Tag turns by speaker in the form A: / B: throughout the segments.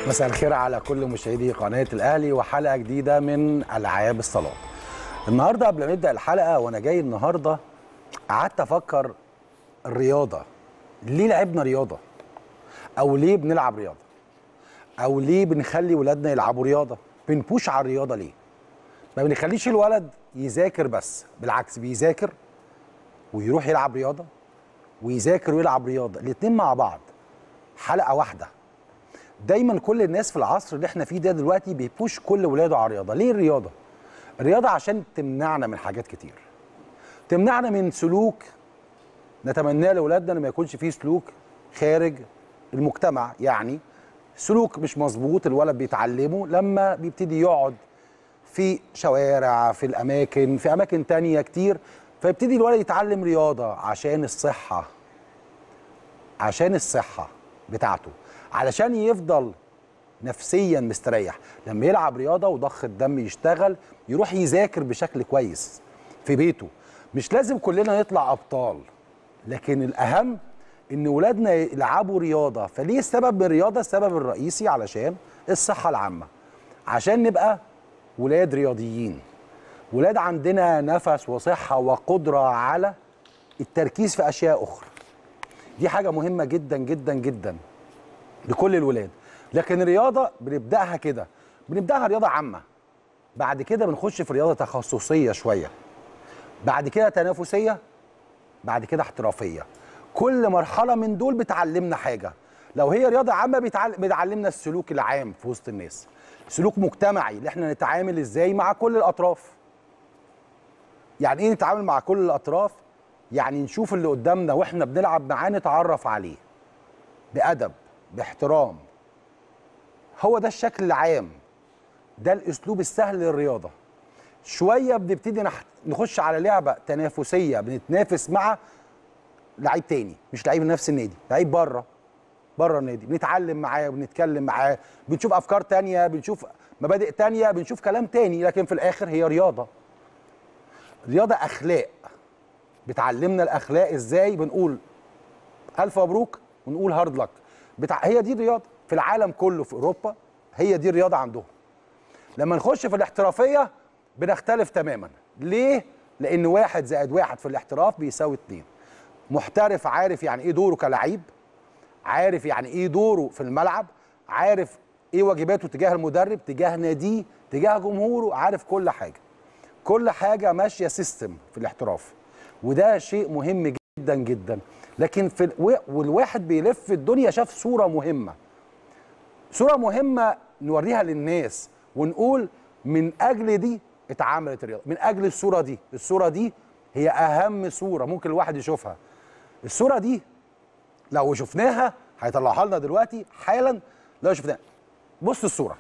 A: مساء الخير على كل مشاهدي قناه الاهلي وحلقه جديده من العاب الصالات. النهارده قبل ما نبدا الحلقه وانا جاي النهارده قعدت افكر الرياضه ليه لعبنا رياضه؟ او ليه بنلعب رياضه؟ او ليه بنخلي ولادنا يلعبوا رياضه؟ بنبوش على الرياضه ليه؟ ما بنخليش الولد يذاكر بس بالعكس بيذاكر ويروح يلعب رياضه ويذاكر ويلعب رياضه الاثنين مع بعض حلقه واحده دايما كل الناس في العصر اللي احنا فيه ده دلوقتي بيبوش كل ولاده على الرياضه ليه الرياضه الرياضه عشان تمنعنا من حاجات كتير تمنعنا من سلوك نتمناه لاولادنا ان ما يكونش فيه سلوك خارج المجتمع يعني سلوك مش مظبوط الولد بيتعلمه لما بيبتدي يقعد في شوارع في الاماكن في اماكن تانية كتير فيبتدي الولد يتعلم رياضه عشان الصحه عشان الصحه بتاعته علشان يفضل نفسيا مستريح لما يلعب رياضه وضخ الدم يشتغل يروح يذاكر بشكل كويس في بيته مش لازم كلنا نطلع ابطال لكن الاهم ان ولادنا يلعبوا رياضه فليه السبب من الرياضه السبب الرئيسي علشان الصحه العامه عشان نبقى ولاد رياضيين ولاد عندنا نفس وصحه وقدره على التركيز في اشياء اخرى دي حاجه مهمه جدا جدا جدا لكل الولاد لكن الرياضه بنبداها كده بنبداها رياضه عامه بعد كده بنخش في رياضه تخصصيه شويه بعد كده تنافسيه بعد كده احترافيه كل مرحله من دول بتعلمنا حاجه لو هي رياضه عامه بتعلم بتعلمنا السلوك العام في وسط الناس سلوك مجتمعي اللي احنا نتعامل ازاي مع كل الاطراف يعني ايه نتعامل مع كل الاطراف يعني نشوف اللي قدامنا واحنا بنلعب معاه نتعرف عليه بادب باحترام هو ده الشكل العام ده الاسلوب السهل للرياضه شويه بنبتدي نح- نخش على لعبه تنافسيه بنتنافس مع لعيب تاني مش لعيب من نفس النادي لعيب بره بره النادي بنتعلم معاه بنتكلم معاه بنشوف افكار تانية بنشوف مبادئ تانية بنشوف كلام تاني لكن في الاخر هي رياضه رياضه اخلاق بتعلمنا الاخلاق ازاي بنقول الف مبروك ونقول هارد لك بتاع هي دي الرياضه في العالم كله في اوروبا هي دي الرياضه عندهم لما نخش في الاحترافيه بنختلف تماما ليه لان واحد زائد واحد في الاحتراف بيساوي اتنين محترف عارف يعني ايه دوره كلعيب عارف يعني ايه دوره في الملعب عارف ايه واجباته تجاه المدرب تجاه ناديه تجاه جمهوره عارف كل حاجه كل حاجه ماشيه سيستم في الاحتراف وده شيء مهم جدا جدا لكن في الو... والواحد بيلف الدنيا شاف صوره مهمه صوره مهمه نوريها للناس ونقول من اجل دي اتعملت الرياضه من اجل الصوره دي الصوره دي هي اهم صوره ممكن الواحد يشوفها الصوره دي لو شفناها هيطلعها لنا دلوقتي حالا لو شفناها بص الصوره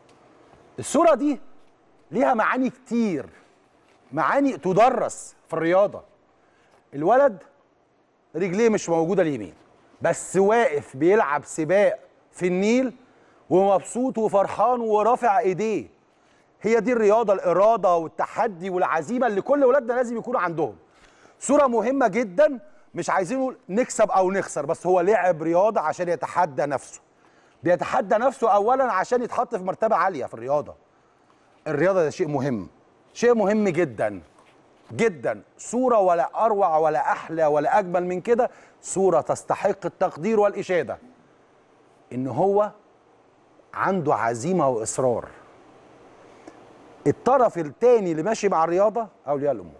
A: الصوره دي ليها معاني كتير معاني تدرس في الرياضه الولد رجليه مش موجوده اليمين بس واقف بيلعب سباق في النيل ومبسوط وفرحان ورافع ايديه هي دي الرياضه الاراده والتحدي والعزيمه اللي كل ولادنا لازم يكونوا عندهم صوره مهمه جدا مش عايزين نقول نكسب او نخسر بس هو لعب رياضه عشان يتحدى نفسه بيتحدى نفسه اولا عشان يتحط في مرتبه عاليه في الرياضه الرياضه ده شيء مهم شيء مهم جدا جدا صوره ولا اروع ولا احلى ولا اجمل من كده صوره تستحق التقدير والاشاده ان هو عنده عزيمه واصرار الطرف الثاني اللي ماشي مع الرياضه اولياء الامور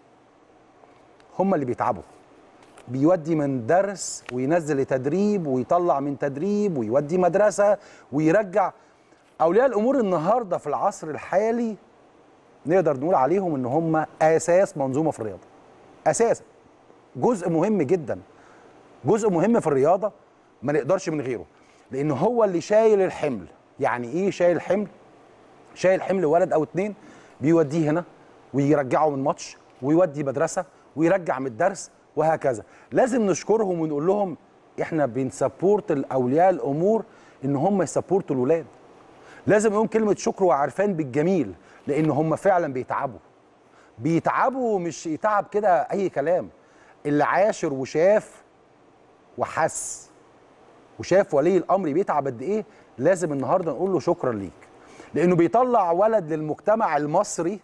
A: هم اللي بيتعبوا بيودي من درس وينزل لتدريب ويطلع من تدريب ويودي مدرسه ويرجع اولياء الامور النهارده في العصر الحالي نقدر نقول عليهم ان هم اساس منظومه في الرياضه اساس جزء مهم جدا جزء مهم في الرياضه ما نقدرش من غيره لان هو اللي شايل الحمل يعني ايه شايل الحمل شايل حمل ولد او اتنين بيوديه هنا ويرجعه من ماتش ويودي مدرسه ويرجع من الدرس وهكذا لازم نشكرهم ونقول لهم احنا بنسبورت الاولياء الامور ان هم يسبورتوا الولاد لازم نقول كلمه شكر وعرفان بالجميل لان هم فعلا بيتعبوا بيتعبوا مش يتعب كده اي كلام اللي عاشر وشاف وحس وشاف ولي الامر بيتعب قد ايه لازم النهارده نقول له شكرا ليك لانه بيطلع ولد للمجتمع المصري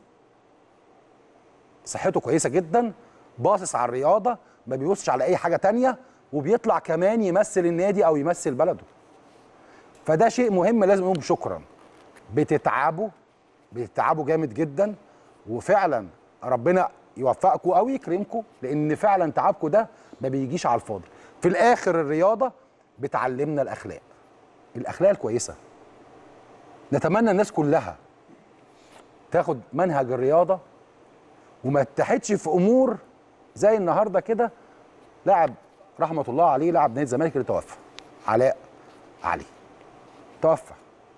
A: صحته كويسه جدا باصص على الرياضه ما بيبصش على اي حاجه تانية وبيطلع كمان يمثل النادي او يمثل بلده فده شيء مهم لازم نقول شكرا بتتعبوا بتتعبوا جامد جدا وفعلا ربنا يوفقكم او يكرمكم لان فعلا تعبكم ده ما بيجيش على الفاضي في الاخر الرياضه بتعلمنا الاخلاق الاخلاق الكويسه نتمنى الناس كلها تاخد منهج الرياضه وما تتحدش في امور زي النهارده كده لاعب رحمه الله عليه لاعب نادي الزمالك اللي توفى علاء علي توفى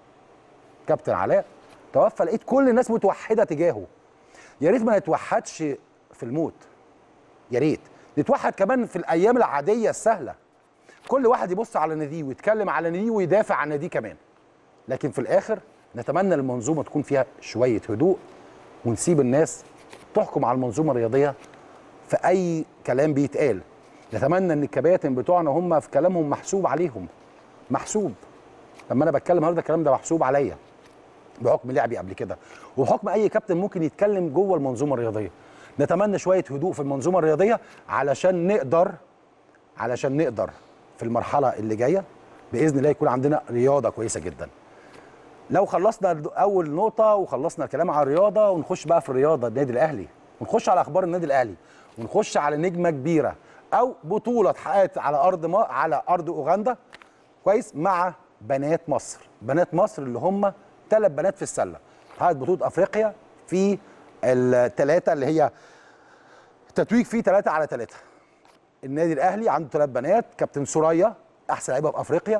A: كابتن علاء توفى لقيت كل الناس متوحده تجاهه يا ريت ما نتوحدش في الموت يا ريت نتوحد كمان في الايام العاديه السهله كل واحد يبص على ناديه ويتكلم على ناديه ويدافع عن ناديه كمان لكن في الاخر نتمنى المنظومه تكون فيها شويه هدوء ونسيب الناس تحكم على المنظومه الرياضيه في اي كلام بيتقال نتمنى ان الكباتن بتوعنا هم في كلامهم محسوب عليهم محسوب لما انا بتكلم النهارده الكلام ده محسوب عليا بحكم لعبي قبل كده وبحكم اي كابتن ممكن يتكلم جوه المنظومه الرياضيه نتمنى شويه هدوء في المنظومه الرياضيه علشان نقدر علشان نقدر في المرحله اللي جايه باذن الله يكون عندنا رياضه كويسه جدا لو خلصنا اول نقطه وخلصنا الكلام على الرياضه ونخش بقى في الرياضه النادي الاهلي ونخش على اخبار النادي الاهلي ونخش على نجمه كبيره او بطوله اتحققت على ارض ما على ارض اوغندا كويس مع بنات مصر بنات مصر اللي هم ثلاث بنات في السله اتحققت بطوله افريقيا في الثلاثه اللي هي تتويج فيه ثلاثه على ثلاثه النادي الاهلي عنده ثلاث بنات كابتن سوريا احسن لعيبه في افريقيا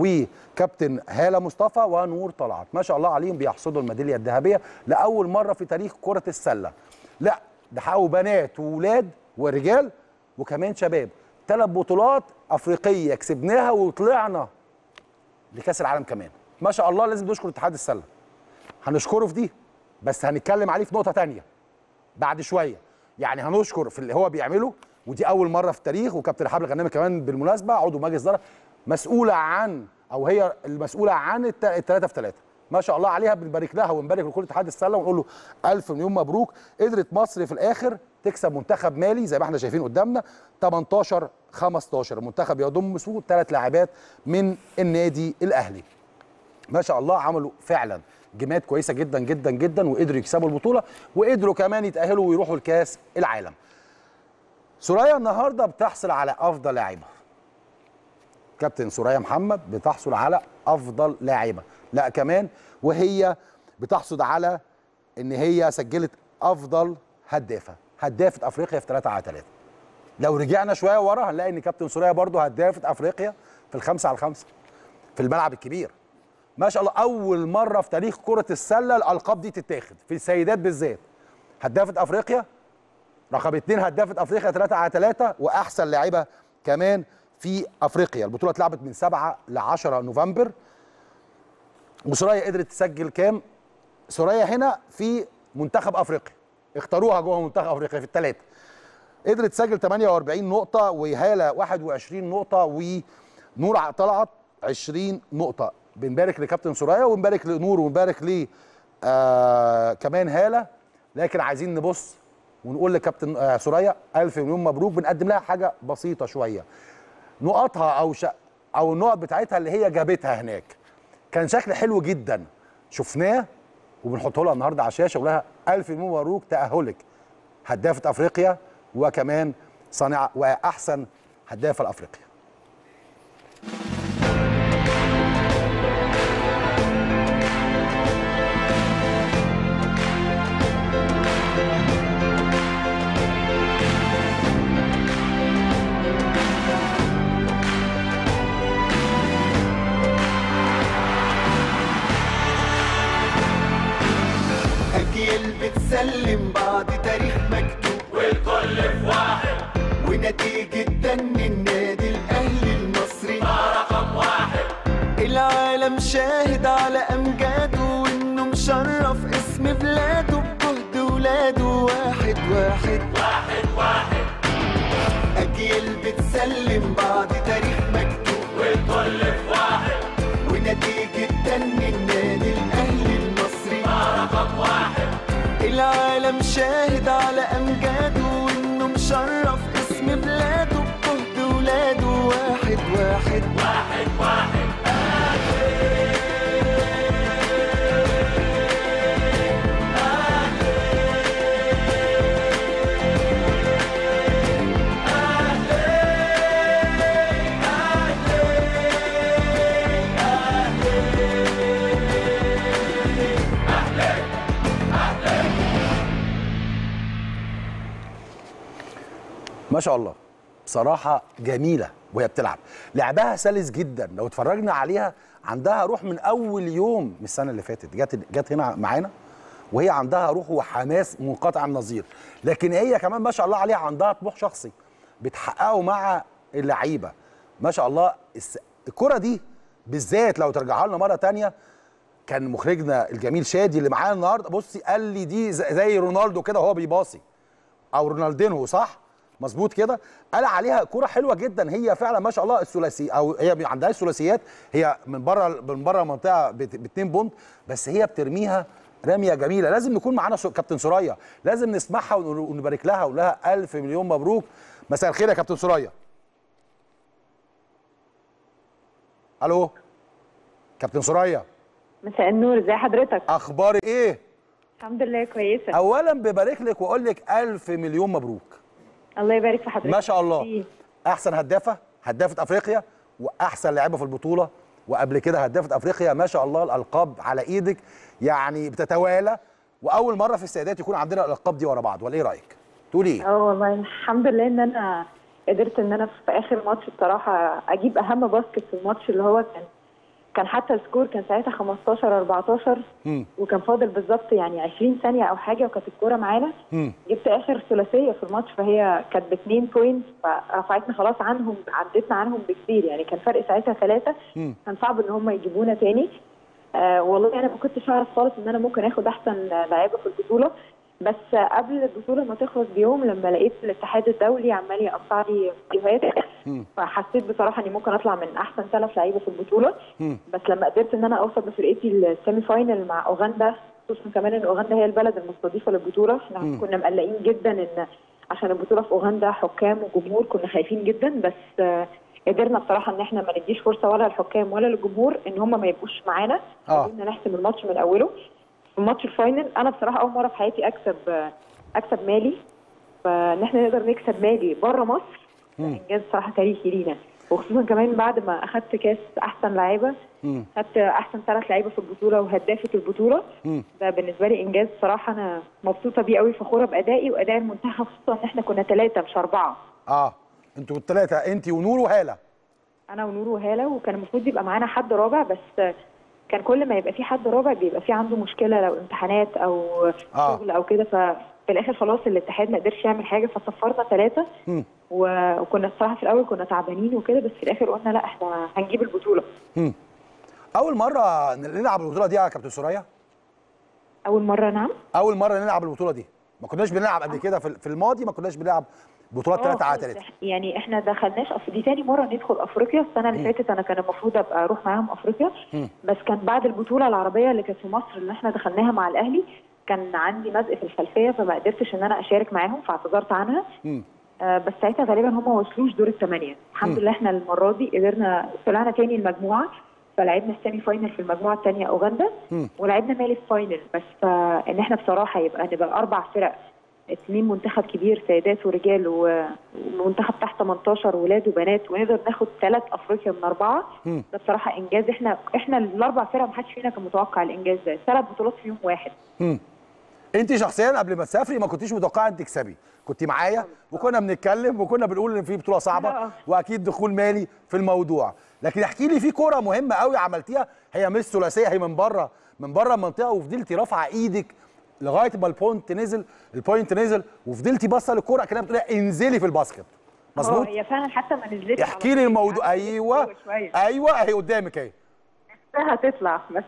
A: وكابتن هاله مصطفى ونور طلعت ما شاء الله عليهم بيحصدوا الميداليه الذهبيه لاول مره في تاريخ كره السله لا ده حققوا بنات وولاد ورجال وكمان شباب ثلاث بطولات افريقيه كسبناها وطلعنا لكاس العالم كمان ما شاء الله لازم نشكر اتحاد السله هنشكره في دي بس هنتكلم عليه في نقطه تانية بعد شويه يعني هنشكر في اللي هو بيعمله ودي اول مره في التاريخ وكابتن رحاب الغنامي كمان بالمناسبه عضو مجلس اداره مسؤوله عن او هي المسؤوله عن الثلاثه في ثلاثه ما شاء الله عليها بنبارك لها ونبارك لكل اتحاد السله ونقول له الف مليون مبروك قدرت مصر في الاخر تكسب منتخب مالي زي ما احنا شايفين قدامنا 18 15 المنتخب يضم سوق ثلاث لاعبات من النادي الاهلي ما شاء الله عملوا فعلا جماد كويسه جدا جدا جدا وقدروا يكسبوا البطوله وقدروا كمان يتاهلوا ويروحوا لكاس العالم سوريا النهارده بتحصل على افضل لاعبه كابتن سوريا محمد بتحصل على افضل لاعبه لا كمان وهي بتحصد على ان هي سجلت افضل هدافه هدافه افريقيا في 3 على 3 لو رجعنا شويه ورا هنلاقي ان كابتن سوريا برضو هدافه افريقيا في الخمسه على الخمسه في الملعب الكبير ما شاء الله اول مره في تاريخ كره السله الالقاب دي تتاخد في السيدات بالذات هدافه افريقيا رقم اثنين هدافه افريقيا 3 على 3 واحسن لاعبه كمان في افريقيا البطوله اتلعبت من 7 ل 10 نوفمبر وسوريا قدرت تسجل كام سوريا هنا في منتخب افريقيا اختاروها جوه منتخب افريقيا في الثلاثه قدرت تسجل 48 نقطه وهاله 21 نقطه ونور طلعت 20 نقطه بنبارك لكابتن سوريا ونبارك لنور ونبارك ل آه كمان هاله لكن عايزين نبص ونقول لكابتن آه سوريا الف مليون مبروك بنقدم لها حاجه بسيطه شويه نقطها او ش... او النقط بتاعتها اللي هي جابتها هناك كان شكل حلو جدا شفناه وبنحطه لها النهارده على الشاشه ولها الف مليون مبروك تاهلك هدافه افريقيا وكمان صانعه واحسن هدافه لافريقيا
B: أجيال بتسلم بعض تاريخ مكتوب
C: والكل في واحد
B: ونتيجة دن النادي الأهلي المصري
C: رقم واحد
B: العالم شاهد على أمجاده وإنه مشرف اسم بلاده بجهد ولاده واحد واحد
C: واحد واحد
B: أجيال بتسلم بعض تاريخ مكتوب
C: والكل في واحد
B: ونتيجة جدا النادي الاهلي المصري
C: رقم واحد
B: العالم شاهد على امجاده وانه مشرف اسم بلاده بجهد ولاده واحد واحد
C: واحد واحد
A: ما شاء الله بصراحة جميلة وهي بتلعب لعبها سلس جدا لو اتفرجنا عليها عندها روح من أول يوم من السنة اللي فاتت جت جت هنا معانا وهي عندها روح وحماس منقطع النظير لكن هي كمان ما شاء الله عليها عندها طموح شخصي بتحققه مع اللعيبة ما شاء الله الس- الكرة دي بالذات لو ترجعها لنا مرة تانية كان مخرجنا الجميل شادي اللي معانا النهارده بصي قال لي دي ز- زي رونالدو كده وهو بيباصي او رونالدينو صح مظبوط كده قال عليها كرة حلوه جدا هي فعلا ما شاء الله الثلاثي او هي ما عندهاش ثلاثيات هي من بره من بره المنطقه بت- باتنين بونت بس هي بترميها رميه جميله لازم نكون معانا سو- كابتن سوريا لازم نسمعها ون- ونبارك لها ونقول لها الف مليون مبروك مساء الخير يا كابتن سوريا الو كابتن سوريا
D: مساء النور ازي حضرتك
A: اخبار ايه
D: الحمد لله كويسه
A: اولا ببارك لك واقول لك الف مليون مبروك
D: الله يبارك في حضرتك
A: ما شاء الله
D: ميرسي.
A: احسن هدافه هدافه افريقيا واحسن لاعبه في البطوله وقبل كده هدافه افريقيا ما شاء الله الالقاب على ايدك يعني بتتوالى واول مره في السيدات يكون عندنا الالقاب دي ورا بعض ولا ايه رايك تقولي ايه
D: اه والله الحمد لله ان انا قدرت ان انا في اخر ماتش بصراحه اجيب اهم باسكت في الماتش اللي هو كان كان حتى السكور كان ساعتها 15 14
A: مم.
D: وكان فاضل بالظبط يعني 20 ثانيه او حاجه وكانت الكوره معانا
A: مم.
D: جبت اخر ثلاثيه في الماتش فهي كانت باثنين بوينت فرفعتنا خلاص عنهم عدتنا عنهم بكتير يعني كان فرق ساعتها ثلاثه
A: مم.
D: كان صعب ان هم يجيبونا تاني آه والله انا ما كنتش اعرف خالص ان انا ممكن اخد احسن لعيبه في البطوله بس آه قبل البطوله ما تخلص بيوم لما لقيت الاتحاد الدولي عمال يقطع لي فيديوهات
A: مم.
D: فحسيت بصراحه اني ممكن اطلع من احسن ثلاث لعيبه في البطوله
A: مم.
D: بس لما قدرت ان انا اوصل بفرقتي السيمي فاينل مع اوغندا خصوصا كمان ان اوغندا هي البلد المستضيفه للبطوله احنا
A: مم.
D: كنا مقلقين جدا ان عشان البطوله في اوغندا حكام وجمهور كنا خايفين جدا بس آه، قدرنا بصراحه ان احنا ما نديش فرصه ولا للحكام ولا للجمهور ان هم ما يبقوش معانا
A: آه.
D: قدرنا نحسم الماتش من اوله في ماتش الفاينل انا بصراحه اول مره في حياتي اكسب آه، اكسب مالي فان احنا نقدر نكسب مالي بره مصر ده
A: مم.
D: انجاز صراحه تاريخي لينا وخصوصا كمان بعد ما اخدت كاس احسن لعيبه
A: مم.
D: خدت احسن ثلاث لعيبه في البطوله وهدافه البطوله
A: مم.
D: ده بالنسبه لي انجاز صراحه انا مبسوطه بيه قوي فخوره بادائي واداء المنتخب خصوصا ان احنا كنا ثلاثه مش اربعه
A: اه انتوا الثلاثه انت ونور وهاله
D: انا ونور وهاله وكان المفروض يبقى معانا حد رابع بس كان كل ما يبقى في حد رابع بيبقى في عنده مشكله لو امتحانات او
A: آه.
D: شغل او كده ففي الاخر خلاص الاتحاد ما قدرش يعمل حاجه فصفرنا ثلاثه
A: مم.
D: و- وكنا الصراحه في الاول كنا تعبانين وكده بس في الاخر قلنا لا احنا هنجيب البطوله
A: مم. اول مره نلعب البطوله دي يا كابتن سوريا
D: اول مره نعم
A: اول مره نلعب البطوله دي ما كناش بنلعب قبل كده في في الماضي ما كناش بنلعب بطولات
D: آه،
A: 3 على
D: خالص.
A: 3
D: يعني احنا دخلناش أصل دي تاني مره ندخل افريقيا السنه اللي فاتت انا كان المفروض ابقى اروح معاهم افريقيا
A: مم.
D: بس كان بعد البطوله العربيه اللي كانت في مصر اللي احنا دخلناها مع الاهلي كان عندي مزق في الخلفيه فما قدرتش ان انا اشارك معاهم فاعتذرت عنها
A: مم.
D: آه، بس ساعتها غالبا هم ما وصلوش دور الثمانيه الحمد
A: مم.
D: لله احنا المره دي قدرنا طلعنا تاني المجموعه فلعبنا السيمي فاينل في المجموعه الثانيه اوغندا
A: مم.
D: ولعبنا مالي في فاينل بس آه، ان احنا بصراحه يبقى نبقى اربع فرق اثنين منتخب كبير سيدات ورجال و- ومنتخب تحت 18 ولاد وبنات ونقدر ناخد ثلاث افريقيا من اربعه
A: مم.
D: ده بصراحه انجاز احنا احنا الاربع فرق ما حدش فينا كان متوقع الانجاز ده ثلاث بطولات في يوم واحد
A: مم. انت شخصيا قبل ما تسافري ما كنتيش متوقعه انك تكسبي كنت معايا وكنا بنتكلم وكنا بنقول ان في بطوله صعبه
D: آه.
A: واكيد دخول مالي في الموضوع لكن احكي لي في كوره مهمه قوي عملتيها هي مش ثلاثيه هي من بره من بره المنطقه وفضلتي رافعه ايدك لغايه ما البوينت نزل البوينت نزل وفضلتي باصه للكوره كده بتقولي انزلي في الباسكت مظبوط
D: اه هي فعلا حتى ما نزلتش
A: احكي
D: على
A: لي
D: طول.
A: الموضوع
D: قعدت
A: ايوه
D: جوه شوية.
A: ايوه اهي قدامك اهي
D: هتطلع بس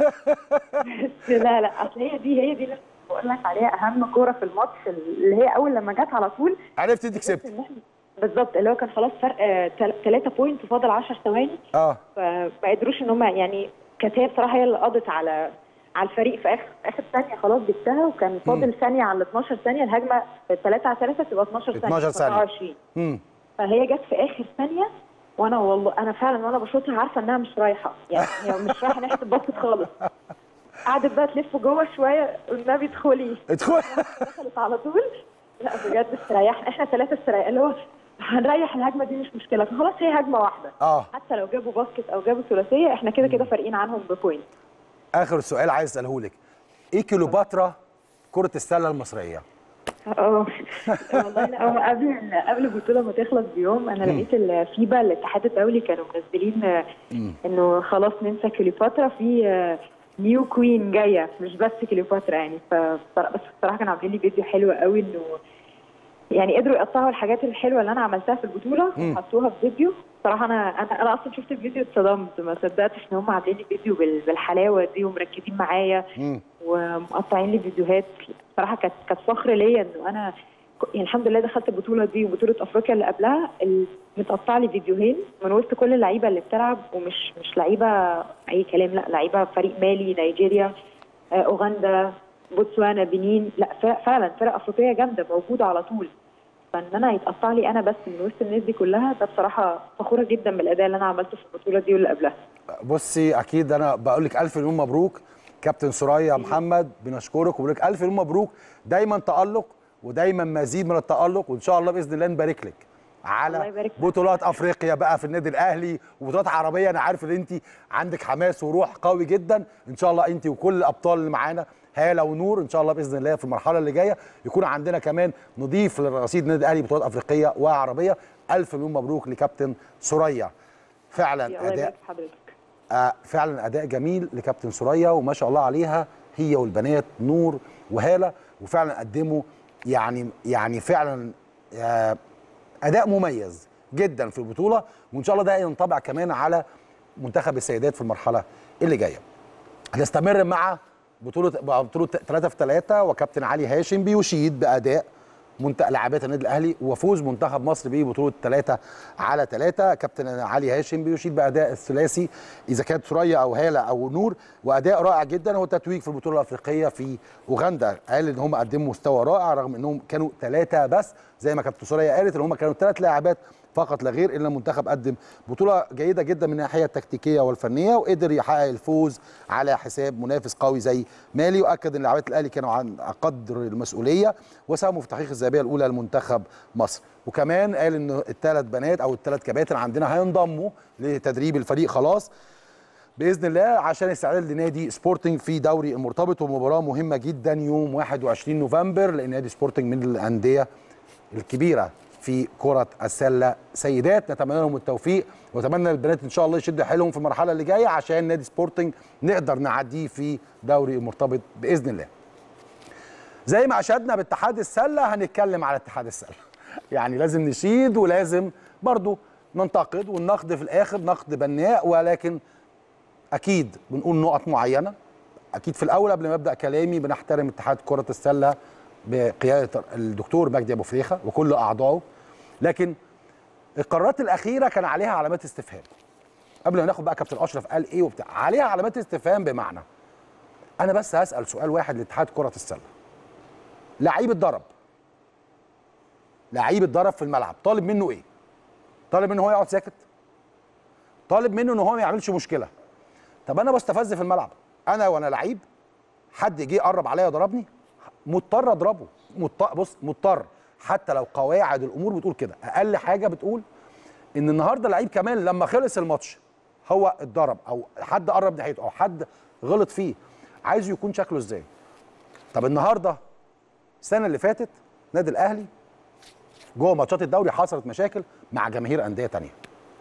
D: بس لا لا اصل هي دي هي دي اللي بقول لك عليها اهم كوره في الماتش اللي هي اول لما جت على طول
A: عرفت انت كسبت
D: إن إحنا- بالظبط اللي هو كان خلاص فرق 3 بوينت وفاضل 10 ثواني
A: اه
D: فما قدروش ان هم يعني كانت هي بصراحه هي اللي قضت على على الفريق في اخر اخر ثانيه خلاص جبتها وكان فاضل ثانيه على ال 12 ثانيه الهجمه 3 على 3 تبقى 12 ثانيه
A: 12 ثانية.
D: 24
A: امم
D: فهي جت في اخر ثانيه وانا والله انا فعلا وانا بشوطها عارفه انها مش رايحه يعني هي مش رايحه ناحيه الباسكت خالص قعدت بقى تلف جوه شويه والنبي ادخلي
A: ادخل
D: دخلت على طول لا بجد استريحنا احنا ثلاثه استريح اللي هو هنريح الهجمه دي مش مشكله خلاص هي هجمه واحده
A: اه
D: حتى لو جابوا باسكت او جابوا ثلاثيه احنا كده كده فارقين عنهم بوينت
A: اخر سؤال عايز اساله لك ايه كيلوباترا كره السله المصريه
D: اه والله لا هو قبل قبل البطوله ما تخلص بيوم انا لقيت الفيبا الاتحاد الدولي كانوا منزلين آه، انه خلاص ننسى كليوباترا في آه، نيو كوين جايه مش بس كليوباترا يعني ف بس بصراحه كانوا عاملين لي فيديو حلو قوي انه يعني قدروا يقطعوا الحاجات الحلوه اللي انا عملتها في البطوله وحطوها في فيديو بصراحه انا انا انا اصلا شفت الفيديو اتصدمت ما صدقتش ان هم عاملين لي فيديو بال- بالحلاوه دي ومركزين معايا
A: مم.
D: ومقطعين لي فيديوهات بصراحه كانت كانت فخر ليا انه انا ك- يعني الحمد لله دخلت البطوله دي وبطوله افريقيا اللي قبلها ال- متقطع لي فيديوهين من وسط كل اللعيبه اللي بتلعب ومش مش لعيبه اي كلام لا لعيبه فريق مالي نيجيريا آه، اوغندا بوتسوانا بنين لا ف- فعلا فرق افريقيه جامده موجوده على طول فان انا يتقطع لي انا بس من وسط الناس دي كلها ده بصراحه فخوره جدا بالاداء اللي انا عملته في البطوله دي واللي قبلها
A: بصي اكيد انا بقول لك الف مليون مبروك كابتن سوريا محمد بنشكرك وبقول لك الف مليون مبروك دايما تالق ودايما مزيد من التالق وان شاء الله باذن الله نبارك لك
D: الله
A: على
D: يبارك فيك.
A: بطولات افريقيا بقى في النادي الاهلي وبطولات عربيه انا عارف ان انت عندك حماس وروح قوي جدا ان شاء الله انت وكل الابطال اللي معانا هاله ونور ان شاء الله باذن الله في المرحله اللي جايه يكون عندنا كمان نضيف لرصيد النادي الاهلي بطولات افريقيه وعربيه الف مليون مبروك لكابتن سوريا فعلا
D: الله
A: اداء
D: يبارك في حضرتك
A: آه، فعلا اداء جميل لكابتن سوريا وما شاء الله عليها هي والبنات نور وهاله وفعلا قدموا يعني يعني فعلا آه، اداء مميز جدا في البطوله وان شاء الله ده ينطبع كمان على منتخب السيدات في المرحله اللي جايه. هنستمر مع بطوله بطوله 3 في 3 وكابتن علي هاشم بيشيد باداء منت... لاعبات النادي الاهلي وفوز منتخب مصر ببطوله 3 على 3 كابتن علي هاشم بيشيد باداء الثلاثي اذا كانت ثريا او هاله او نور واداء رائع جدا هو تتويج في البطوله الافريقيه في اوغندا قال ان هم قدموا مستوى رائع رغم انهم كانوا ثلاثه بس زي ما كابتن ثريا قالت ان هم كانوا ثلاث لاعبات فقط لا غير الا المنتخب قدم بطوله جيده جدا من الناحيه التكتيكيه والفنيه وقدر يحقق الفوز على حساب منافس قوي زي مالي واكد ان لاعبات الاهلي كانوا عن قدر المسؤوليه وساهموا في تحقيق الذهبيه الاولى لمنتخب مصر وكمان قال ان الثلاث بنات او الثلاث كباتن عندنا هينضموا لتدريب الفريق خلاص باذن الله عشان الاستعداد لنادي سبورتنج في دوري المرتبط ومباراه مهمه جدا يوم 21 نوفمبر لان نادي سبورتنج من الانديه الكبيره في كره السله سيدات نتمنى لهم التوفيق واتمنى البنات ان شاء الله يشدوا حيلهم في المرحله اللي جايه عشان نادي سبورتنج نقدر نعديه في دوري المرتبط باذن الله زي ما اشدنا باتحاد السله هنتكلم على اتحاد السله يعني لازم نشيد ولازم برضو ننتقد والنقد في الاخر نقد بناء ولكن اكيد بنقول نقط معينه اكيد في الاول قبل ما ابدا كلامي بنحترم اتحاد كره السله بقياده الدكتور مجدي ابو فريخه وكل اعضائه لكن القرارات الاخيره كان عليها علامات استفهام قبل ما ناخد بقى كابتن اشرف قال ايه وبتاع عليها علامات استفهام بمعنى انا بس هسال سؤال واحد لاتحاد كره السله لعيب اتضرب لعيب اتضرب في الملعب طالب منه ايه طالب منه هو يقعد ساكت طالب منه ان هو ما يعملش مشكله طب انا بستفز في الملعب انا وانا لعيب حد جه قرب عليا ضربني مضطر اضربه مضطر بص مضطر حتى لو قواعد الامور بتقول كده اقل حاجه بتقول ان النهارده لعيب كمان لما خلص الماتش هو اتضرب او حد قرب ناحيته او حد غلط فيه عايزه يكون شكله ازاي طب النهارده السنه اللي فاتت نادي الاهلي جوه ماتشات الدوري حصلت مشاكل مع جماهير انديه تانية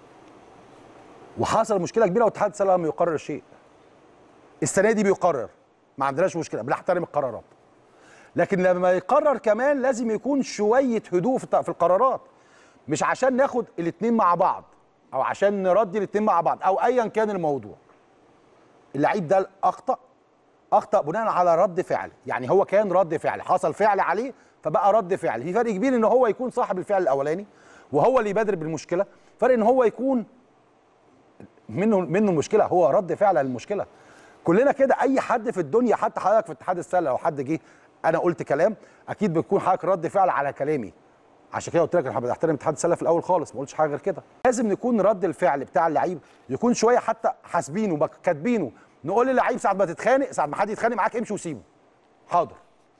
A: وحصل مشكله كبيره واتحاد السله لم يقرر شيء السنه دي بيقرر ما عندناش مشكله بنحترم القرارات لكن لما يقرر كمان لازم يكون شويه هدوء في الت- في القرارات مش عشان ناخد الاثنين مع بعض او عشان نردي الاثنين مع بعض او ايا كان الموضوع اللعيب ده اخطا اخطا بناء على رد فعل يعني هو كان رد فعل حصل فعل عليه فبقى رد فعل في فرق كبير ان هو يكون صاحب الفعل الاولاني وهو اللي يبادر بالمشكله فرق ان هو يكون منه منه المشكله هو رد فعل على المشكله كلنا كده اي حد في الدنيا حتى حضرتك في اتحاد السله لو حد جه انا قلت كلام اكيد بتكون حضرتك رد فعل على كلامي عشان كده قلت لك انا بحترم اتحاد السله في الاول خالص ما قلتش حاجه غير كده لازم نكون رد الفعل بتاع اللعيب يكون شويه حتى حاسبينه بك- كاتبينه نقول للعيب ساعه ما تتخانق ساعه ما حد يتخانق معاك امشي وسيبه حاضر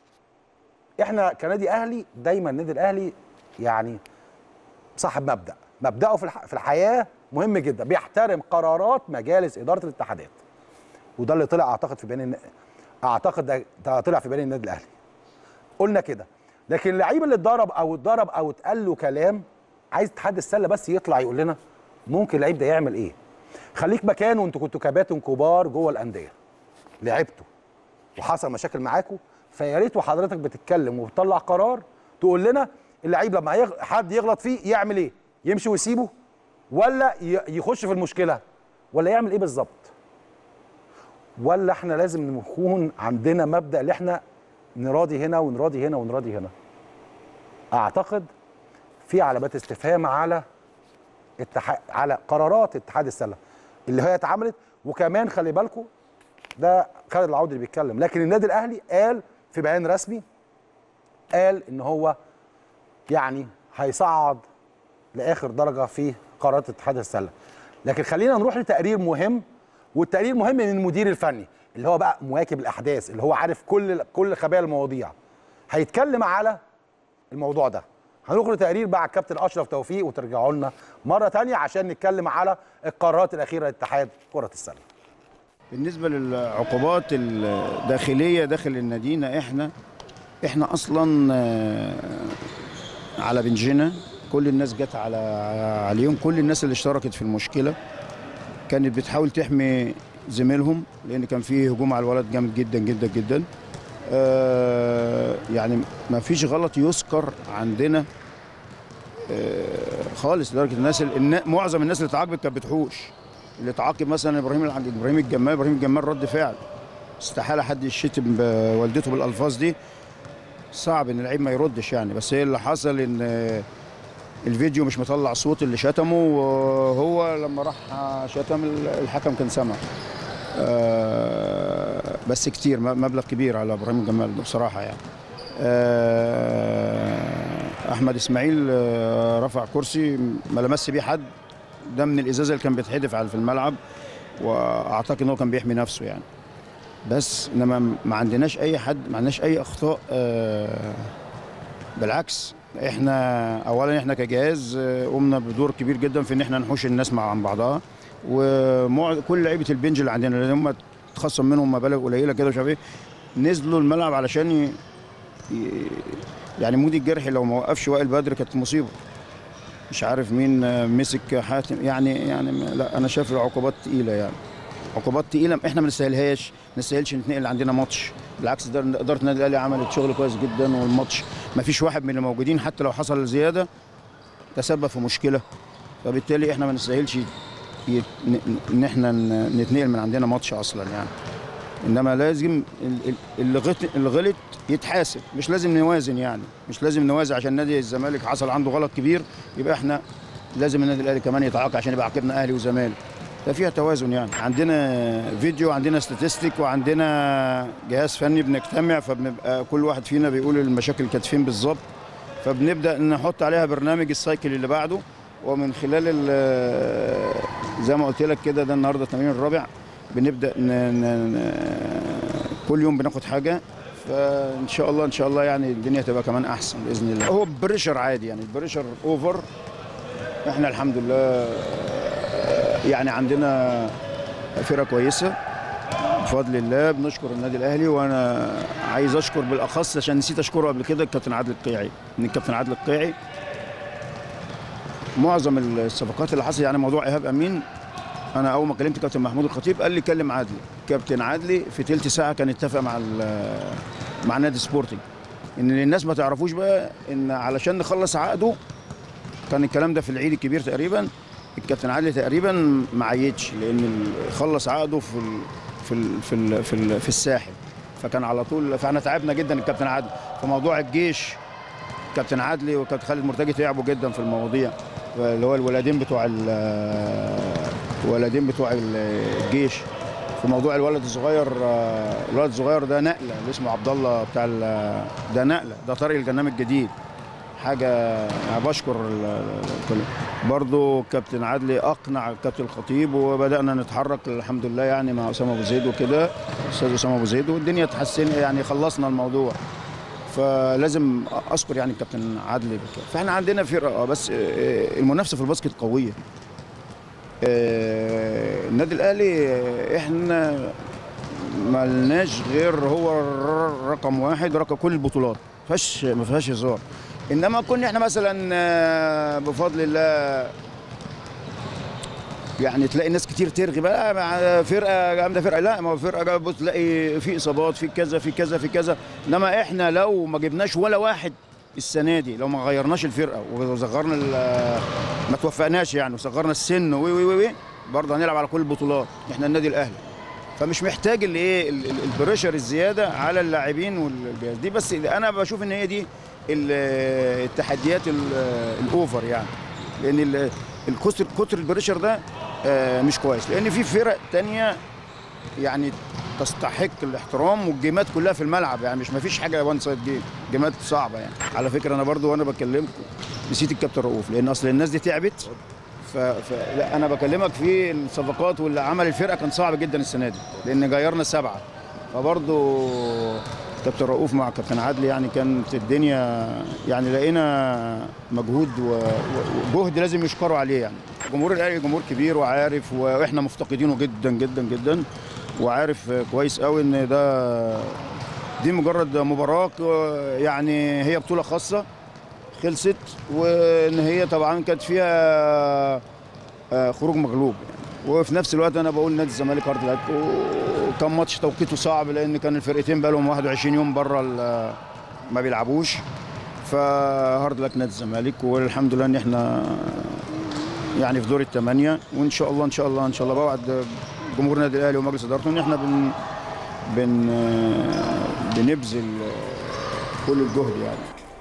A: احنا كنادي اهلي دايما النادي الاهلي يعني صاحب مبدا مبداه في الح... في الحياه مهم جدا بيحترم قرارات مجالس اداره الاتحادات وده اللي طلع اعتقد في بيان الن... اعتقد ده, ده طلع في بيان النادي الاهلي قلنا كده لكن اللعيب اللي اتضرب او اتضرب او اتقال له كلام عايز اتحاد السله بس يطلع يقول لنا ممكن اللعيب ده يعمل ايه خليك مكانه انتوا كنتوا كباتن كبار جوه الانديه لعبتوا وحصل مشاكل معاكم فيا ريت وحضرتك بتتكلم وبتطلع قرار تقول لنا اللعيب لما يغ... حد يغلط فيه يعمل ايه؟ يمشي ويسيبه ولا ي... يخش في المشكله ولا يعمل ايه بالظبط؟ ولا احنا لازم نكون عندنا مبدا اللي احنا نراضي هنا ونراضي هنا ونراضي هنا اعتقد في علامات استفهام على اتحاد على قرارات اتحاد السله اللي هي اتعملت وكمان خلي بالكم ده خالد العودي اللي بيتكلم لكن النادي الاهلي قال في بيان رسمي قال ان هو يعني هيصعد لاخر درجه في قرارات اتحاد السله لكن خلينا نروح لتقرير مهم والتقرير مهم من المدير الفني اللي هو بقى مواكب الاحداث اللي هو عارف كل كل خبايا المواضيع هيتكلم على الموضوع ده هنروح لتقرير بقى على الكابتن اشرف توفيق وترجعوا لنا مره تانية عشان نتكلم على القرارات الاخيره لاتحاد كره السله
E: بالنسبة للعقوبات الداخلية داخل النادينا احنا احنا اصلا آه، على بنجنا كل الناس جت على عليهم كل الناس اللي اشتركت في المشكلة كانت بتحاول تحمي زميلهم لان كان فيه هجوم على الولد جامد جدا جدا جدا آه، يعني ما فيش غلط يذكر عندنا آه، خالص لدرجه الناس النا- معظم الناس اللي اتعاقبت كانت بتحوش اللي اتعاقب مثلا ابراهيم الع- ابراهيم الجمال ابراهيم الجمال رد فعل استحاله حد يشتم والدته بالالفاظ دي صعب ان اللعيب ما يردش يعني بس هي اللي حصل ان آه، الفيديو مش مطلع صوت اللي شتمه وهو لما راح شتم الحكم كان سمع آه، بس كتير م- مبلغ كبير على ابراهيم الجمال ده بصراحه يعني آه، احمد اسماعيل آه، رفع كرسي ما لمس بيه حد ده من الازازه اللي كان بيتحدف على في الملعب واعتقد ان هو كان بيحمي نفسه يعني بس انما ما عندناش اي حد ما عندناش اي اخطاء آه، بالعكس احنا اولا احنا كجهاز آه، قمنا بدور كبير جدا في ان احنا نحوش الناس مع عن بعضها وكل لعيبه البنج اللي عندنا لان هم اتخصم منهم مبالغ قليله كده مش عارف ايه نزلوا الملعب علشان ي... ي- يعني مودي الجرحي لو ما وقفش وائل بدر كانت مصيبه مش عارف مين آه، مسك حاتم يعني يعني ما- لا انا شايف العقوبات تقيله يعني عقوبات تقيله احنا ما نستاهلهاش ما نستاهلش نتنقل عندنا ماتش بالعكس ده اداره النادي الاهلي عملت شغل كويس جدا والماتش ما فيش واحد من اللي موجودين حتى لو حصل زياده تسبب في مشكله فبالتالي احنا ما نستاهلش ي- ن- ن- ان احنا ن- نتنقل من عندنا ماتش اصلا يعني انما لازم ال- ال- اللي غلط اللي غلط يتحاسب مش لازم نوازن يعني مش لازم نوازن عشان نادي الزمالك حصل عنده غلط كبير يبقى احنا لازم النادي الاهلي كمان يتعاقب عشان يبقى عاقبنا اهلي وزمالك ده فيها توازن يعني عندنا فيديو عندنا ستاتستيك وعندنا جهاز فني بنجتمع فبنبقى كل واحد فينا بيقول المشاكل كانت فين بالظبط فبنبدا نحط عليها برنامج السايكل اللي بعده ومن خلال ال- زي ما قلت لك كده ده النهارده التمرين الرابع بنبدا ن... ن... ن... كل يوم بناخد حاجه فان شاء الله ان شاء الله يعني الدنيا تبقى كمان احسن باذن الله هو بريشر عادي يعني البريشر اوفر احنا الحمد لله يعني عندنا فرقه كويسه بفضل الله بنشكر النادي الاهلي وانا عايز اشكر بالاخص عشان نسيت اشكره قبل كده الكابتن عادل القيعي ان الكابتن عادل القيعي معظم الصفقات اللي حصلت يعني موضوع ايهاب امين انا اول ما كلمت كابتن محمود الخطيب قال لي كلم عادلي كابتن عادلي في تلت ساعه كان اتفق مع ال- مع نادي سبورتنج ان الناس ما تعرفوش بقى ان علشان نخلص عقده كان الكلام ده في العيد الكبير تقريبا الكابتن عادل تقريبا ما عيدش لان ال- خلص عقده في ال في ال في ال في, ال في الساحل فكان على طول فاحنا تعبنا جدا الكابتن عادل في موضوع الجيش كابتن عادلي وكابتن خالد مرتجي تعبوا جدا في المواضيع اللي هو الولادين بتوع ال- الولدين بتوع ال- الجيش في موضوع الولد الصغير آه، الولد الصغير ده نقله اللي اسمه عبد الله بتاع ال- ده نقله ده طريق الجنام الجديد حاجه أنا بشكر ال- ال- كل برضو كابتن عدلي اقنع الكابتن الخطيب وبدانا نتحرك الحمد لله يعني مع اسامه ابو زيد وكده استاذ اسامه ابو زيد والدنيا اتحسن يعني خلصنا الموضوع فلازم اذكر يعني الكابتن عدلي بك- فاحنا عندنا فرقه آه، بس آه، المنافسه في الباسكت قويه آه، النادي الاهلي آه، احنا ملناش غير هو الر- رقم واحد رقم كل البطولات ما فيهاش ما فيهاش هزار انما كنا احنا مثلا آه، بفضل الله يعني تلاقي ناس كتير ترغي بقى مع فرقه جامده فرقه لا ما هو فرقه جامدة بص تلاقي في اصابات في كذا في كذا في كذا انما احنا لو ما جبناش ولا واحد السنه دي لو ما غيرناش الفرقه وصغرنا ال- ما توفقناش يعني وصغرنا السن وي وي وي وي برضه هنلعب على كل البطولات احنا النادي الاهلي فمش محتاج اللي ايه ال- ال- البريشر الزياده على اللاعبين والجهاز دي بس انا بشوف ان هي دي ال- التحديات ال- الاوفر يعني لان ال- الكتر كتر البريشر ده آه، مش كويس لان في فرق تانية يعني تستحق الاحترام والجيمات كلها في الملعب يعني مش مفيش حاجه وان سايد جيم جيمات صعبه يعني على فكره انا برضو وانا بكلمكم نسيت الكابتن رؤوف لان اصل الناس دي تعبت ف... ف... لا انا بكلمك في الصفقات واللي عمل الفرقه كان صعب جدا السنه دي لان غيرنا سبعه فبرضو كابتن رؤوف مع كابتن عادل يعني كانت الدنيا يعني لقينا مجهود و- و- وجهد لازم يشكروا عليه يعني جمهور الاهلي جمهور كبير وعارف واحنا مفتقدينه جدا جدا جدا وعارف كويس قوي ان ده دي مجرد مباراه يعني هي بطوله خاصه خلصت وان هي طبعا كانت فيها آه، خروج مغلوب يعني. وفي نفس الوقت انا بقول نادي الزمالك هارد لك وكان ماتش توقيته صعب لان كان الفرقتين بقى لهم 21 يوم بره ال- ما بيلعبوش فهارد لك نادي الزمالك والحمد لله ان احنا يعني في دور الثمانيه وان شاء الله ان شاء الله ان شاء الله بوعد جمهور النادي الاهلي ومجلس ادارته ان احنا بن بن بنبذل كل الجهد يعني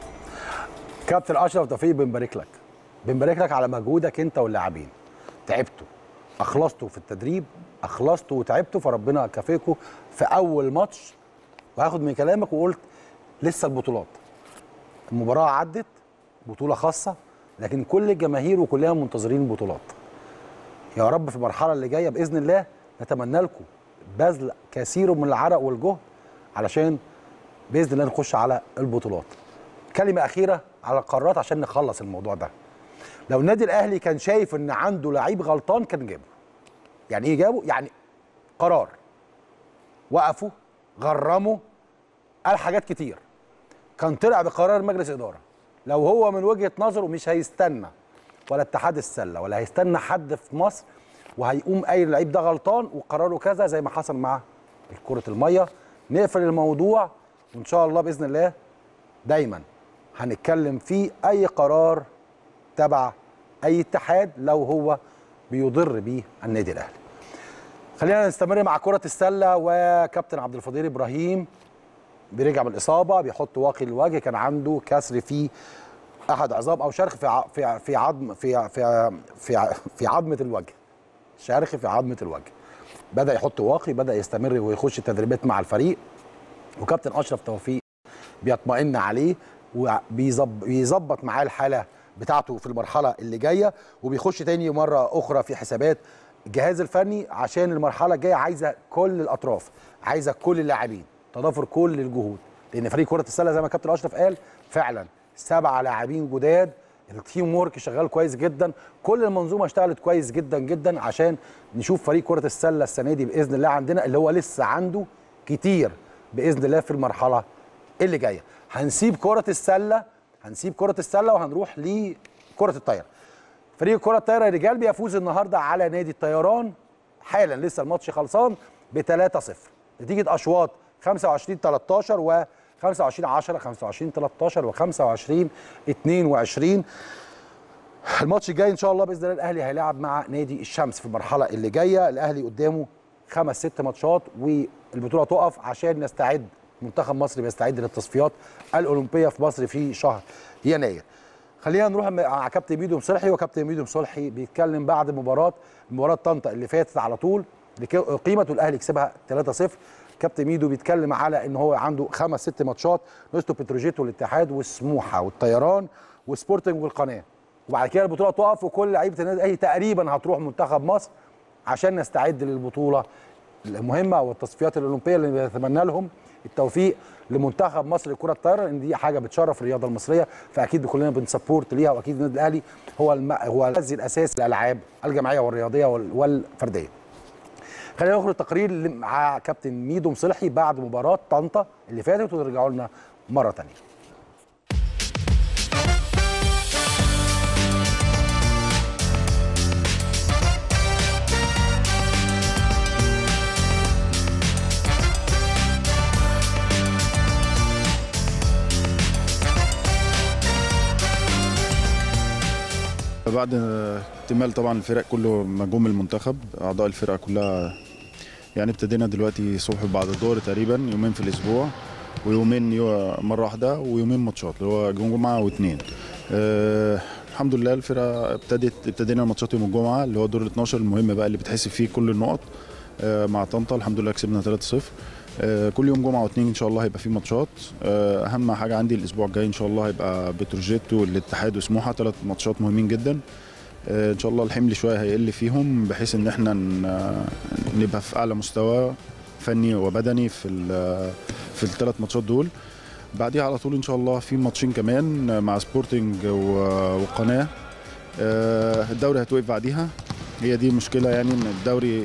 A: كابتن اشرف توفيق بنبارك لك بنبارك لك على مجهودك انت واللاعبين تعبتوا اخلصتوا في التدريب اخلصتوا وتعبتوا فربنا كافئكم في اول ماتش وهاخد من كلامك وقلت لسه البطولات المباراه عدت بطوله خاصه لكن كل الجماهير وكلنا منتظرين البطولات يا رب في المرحله اللي جايه باذن الله نتمنى لكم بذل كثير من العرق والجهد علشان باذن الله نخش على البطولات كلمه اخيره على القرارات عشان نخلص الموضوع ده لو النادي الاهلي كان شايف ان عنده لعيب غلطان كان جابه يعني ايه جابه يعني قرار وقفوا غرموا قال حاجات كتير كان طلع بقرار مجلس اداره لو هو من وجهه نظره مش هيستنى ولا اتحاد السله ولا هيستنى حد في مصر وهيقوم اي اللعيب ده غلطان وقراره كذا زي ما حصل مع كره الميه نقفل الموضوع وان شاء الله باذن الله دايما هنتكلم فيه اي قرار تبع اي اتحاد لو هو بيضر بيه النادي الاهلي خلينا نستمر مع كره السله وكابتن عبد الفضيل ابراهيم بيرجع من الاصابه بيحط واقي الوجه كان عنده كسر في احد عظام او شرخ في ع- في في عظم في في في ع- في عظمه الوجه شرخ في عظمه الوجه بدا يحط واقي بدا يستمر ويخش التدريبات مع الفريق وكابتن اشرف توفيق بيطمئن عليه وبيظبط معاه الحاله بتاعته في المرحله اللي جايه وبيخش تاني مره اخرى في حسابات الجهاز الفني عشان المرحله الجايه عايزه كل الاطراف عايزه كل اللاعبين تضافر كل الجهود لان فريق كره السله زي ما كابتن اشرف قال فعلا سبعه لاعبين جداد التيم وورك شغال كويس جدا كل المنظومه اشتغلت كويس جدا جدا عشان نشوف فريق كره السله السنه دي باذن الله عندنا اللي هو لسه عنده كتير باذن الله في المرحله اللي جايه هنسيب كره السله هنسيب كره السله وهنروح لكره الطايره فريق كره الطايره الرجال بيفوز النهارده على نادي الطيران حالا لسه الماتش خلصان ب 3-0 نتيجه اشواط 25 13 و 25 10 25 13 و 25 22 الماتش الجاي ان شاء الله باذن الله الاهلي هيلاعب مع نادي الشمس في المرحله اللي جايه الاهلي قدامه خمس ست ماتشات والبطوله تقف عشان نستعد منتخب مصر بيستعد للتصفيات الاولمبيه في مصر في شهر يناير خلينا نروح مع كابتن ميدو مصلحي وكابتن ميدو مصلحي بيتكلم بعد مباراه مباراه طنطا اللي فاتت على طول اللي ك- قيمه الاهلي كسبها 3-0 كابتن ميدو بيتكلم على ان هو عنده خمس ست ماتشات نزلوا بتروجيت والاتحاد والسموحه والطيران وسبورتنج والقناه وبعد كده البطوله تقف وكل لعيبه النادي الاهلي تقريبا هتروح منتخب مصر عشان نستعد للبطوله المهمه والتصفيات الاولمبيه اللي بنتمنى لهم التوفيق لمنتخب مصر لكره الطايره ان دي حاجه بتشرف الرياضه المصريه فاكيد كلنا بنسبورت ليها واكيد النادي الاهلي هو الم... هو الغذي الاساسي للالعاب الجماعيه والرياضيه وال... والفرديه. خلينا نخرج تقرير ل- مع كابتن ميدو مصلحي بعد مباراه طنطا اللي فاتت ونرجعوا لنا مره ثانيه.
E: بعد اكتمال طبعا الفرق كله مجموع المنتخب اعضاء الفرقه كلها يعني ابتدينا دلوقتي الصبح بعد الظهر تقريبا يومين في الاسبوع ويومين يو- مره واحده ويومين ماتشات اللي هو جمعه واثنين أه الحمد لله الفرقه ابتدت ابتدينا الماتشات يوم الجمعه اللي هو دور ال 12 المهم بقى اللي بتحسب فيه كل النقط أه مع طنطا الحمد لله كسبنا 3-0 آه، كل يوم جمعه واثنين ان شاء الله هيبقى في ماتشات آه، اهم حاجه عندي الاسبوع الجاي ان شاء الله هيبقى بتروجيت والاتحاد وسموحه ثلاث ماتشات مهمين جدا آه، ان شاء الله الحمل شويه هيقل فيهم بحيث ان احنا ن- آه، نبقى في اعلى مستوى فني وبدني في ال- في الثلاث ماتشات دول بعديها على طول ان شاء الله في ماتشين كمان مع سبورتنج و- وقناه آه، الدوري هيتوقف بعديها هي دي مشكله يعني ان الدوري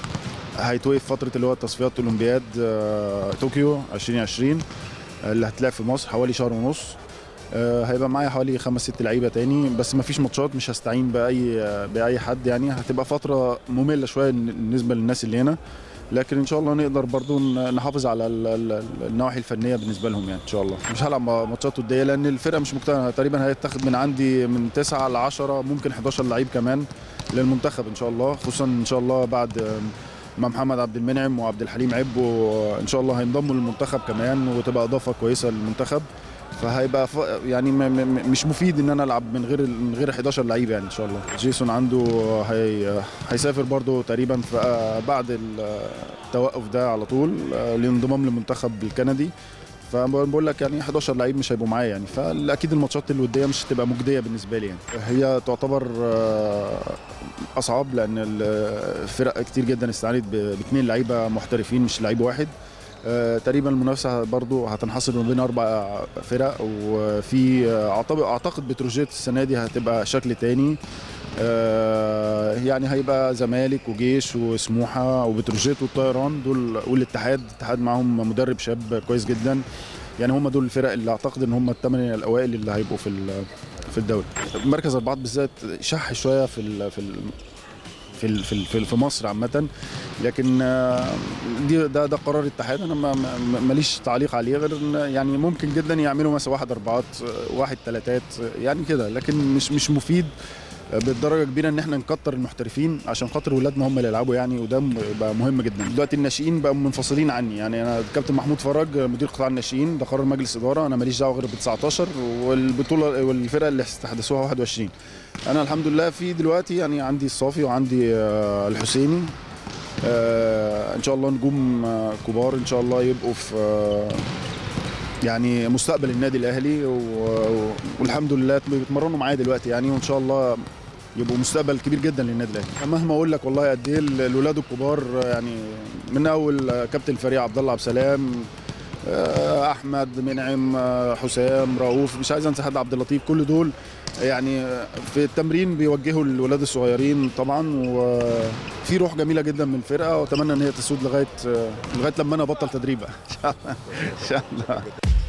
E: هيتوقف فتره اللي هو تصفيات اولمبياد آه، طوكيو 2020 آه، اللي هتلعب في مصر حوالي شهر ونص آه، هيبقى معايا حوالي خمس ست لعيبه تاني بس ما فيش ماتشات مش هستعين باي آه، باي حد يعني هتبقى فتره ممله شويه بالنسبه للناس اللي هنا لكن ان شاء الله نقدر برضو ن- نحافظ على ال- ال- النواحي الفنيه بالنسبه لهم يعني ان شاء الله مش هلعب ماتشات وديه لان الفرقه مش مقتنعه تقريبا هيتاخد من عندي من 9 ل 10 ممكن 11 لعيب كمان للمنتخب ان شاء الله خصوصا ان شاء الله بعد آه، ما محمد عبد المنعم وعبد الحليم عبو ان شاء الله هينضموا للمنتخب كمان وتبقى اضافه كويسه للمنتخب فهيبقى ف... يعني م... م... مش مفيد ان انا العب من غير من غير 11 لعيب يعني ان شاء الله جيسون عنده هي... هيسافر برضو تقريبا في بعد التوقف ده على طول لانضمام للمنتخب الكندي فبقول لك يعني 11 لعيب مش هيبقوا معايا يعني فاكيد الماتشات الوديه مش هتبقى مجديه بالنسبه لي يعني هي تعتبر آه، اصعب لان الفرق كتير جدا استعانت ب- باثنين لعيبه محترفين مش لعيب واحد آه، تقريبا المنافسه برضو هتنحصر ما بين اربع فرق وفي آه، أعتقد- اعتقد بتروجيت السنه دي هتبقى شكل تاني آه، يعني هيبقى زمالك وجيش وسموحه وبتروجيت والطيران دول والاتحاد الاتحاد معاهم مدرب شاب كويس جدا يعني هم دول الفرق اللي اعتقد ان هم الثمانيه الاوائل اللي هيبقوا في ال- في الدوري مركز اربعات بالذات شح شويه في ال في ال في ال في, ال في, في مصر عامه لكن آه، دي ده ده قرار الاتحاد انا ما- ما- ماليش تعليق عليه غير ان يعني ممكن جدا يعملوا مثلا واحد اربعات آه، واحد ثلاثات آه، يعني كده لكن مش مش مفيد آه، بالدرجه كبيره ان احنا نكتر المحترفين عشان خاطر ولادنا هم اللي يلعبوا يعني وده م- بقى مهم جدا دلوقتي الناشئين بقوا منفصلين عني يعني انا الكابتن محمود فرج مدير قطاع الناشئين ده قرار مجلس اداره انا ماليش دعوه غير ب 19 والبطوله والفرقه اللي استحدثوها 21 انا الحمد لله في دلوقتي يعني عندي الصافي وعندي آه، الحسيني آه، ان شاء الله نجوم آه، كبار ان شاء الله يبقوا في آه، يعني مستقبل النادي الاهلي و- والحمد لله بيتمرنوا معايا دلوقتي يعني وان شاء الله يبقوا مستقبل كبير جدا للنادي الاهلي مهما اقول لك والله قد ايه الولاد الكبار يعني من اول كابتن الفريق عبد الله عبد السلام آه، احمد منعم آه، حسام رؤوف مش عايز انسى حد عبد اللطيف كل دول يعني في التمرين بيوجهوا الولاد الصغيرين طبعا وفي روح جميله جدا من الفرقه واتمنى ان هي تسود لغايه لغايه لما انا ابطل تدريب بقى ان شاء الله ان شاء الله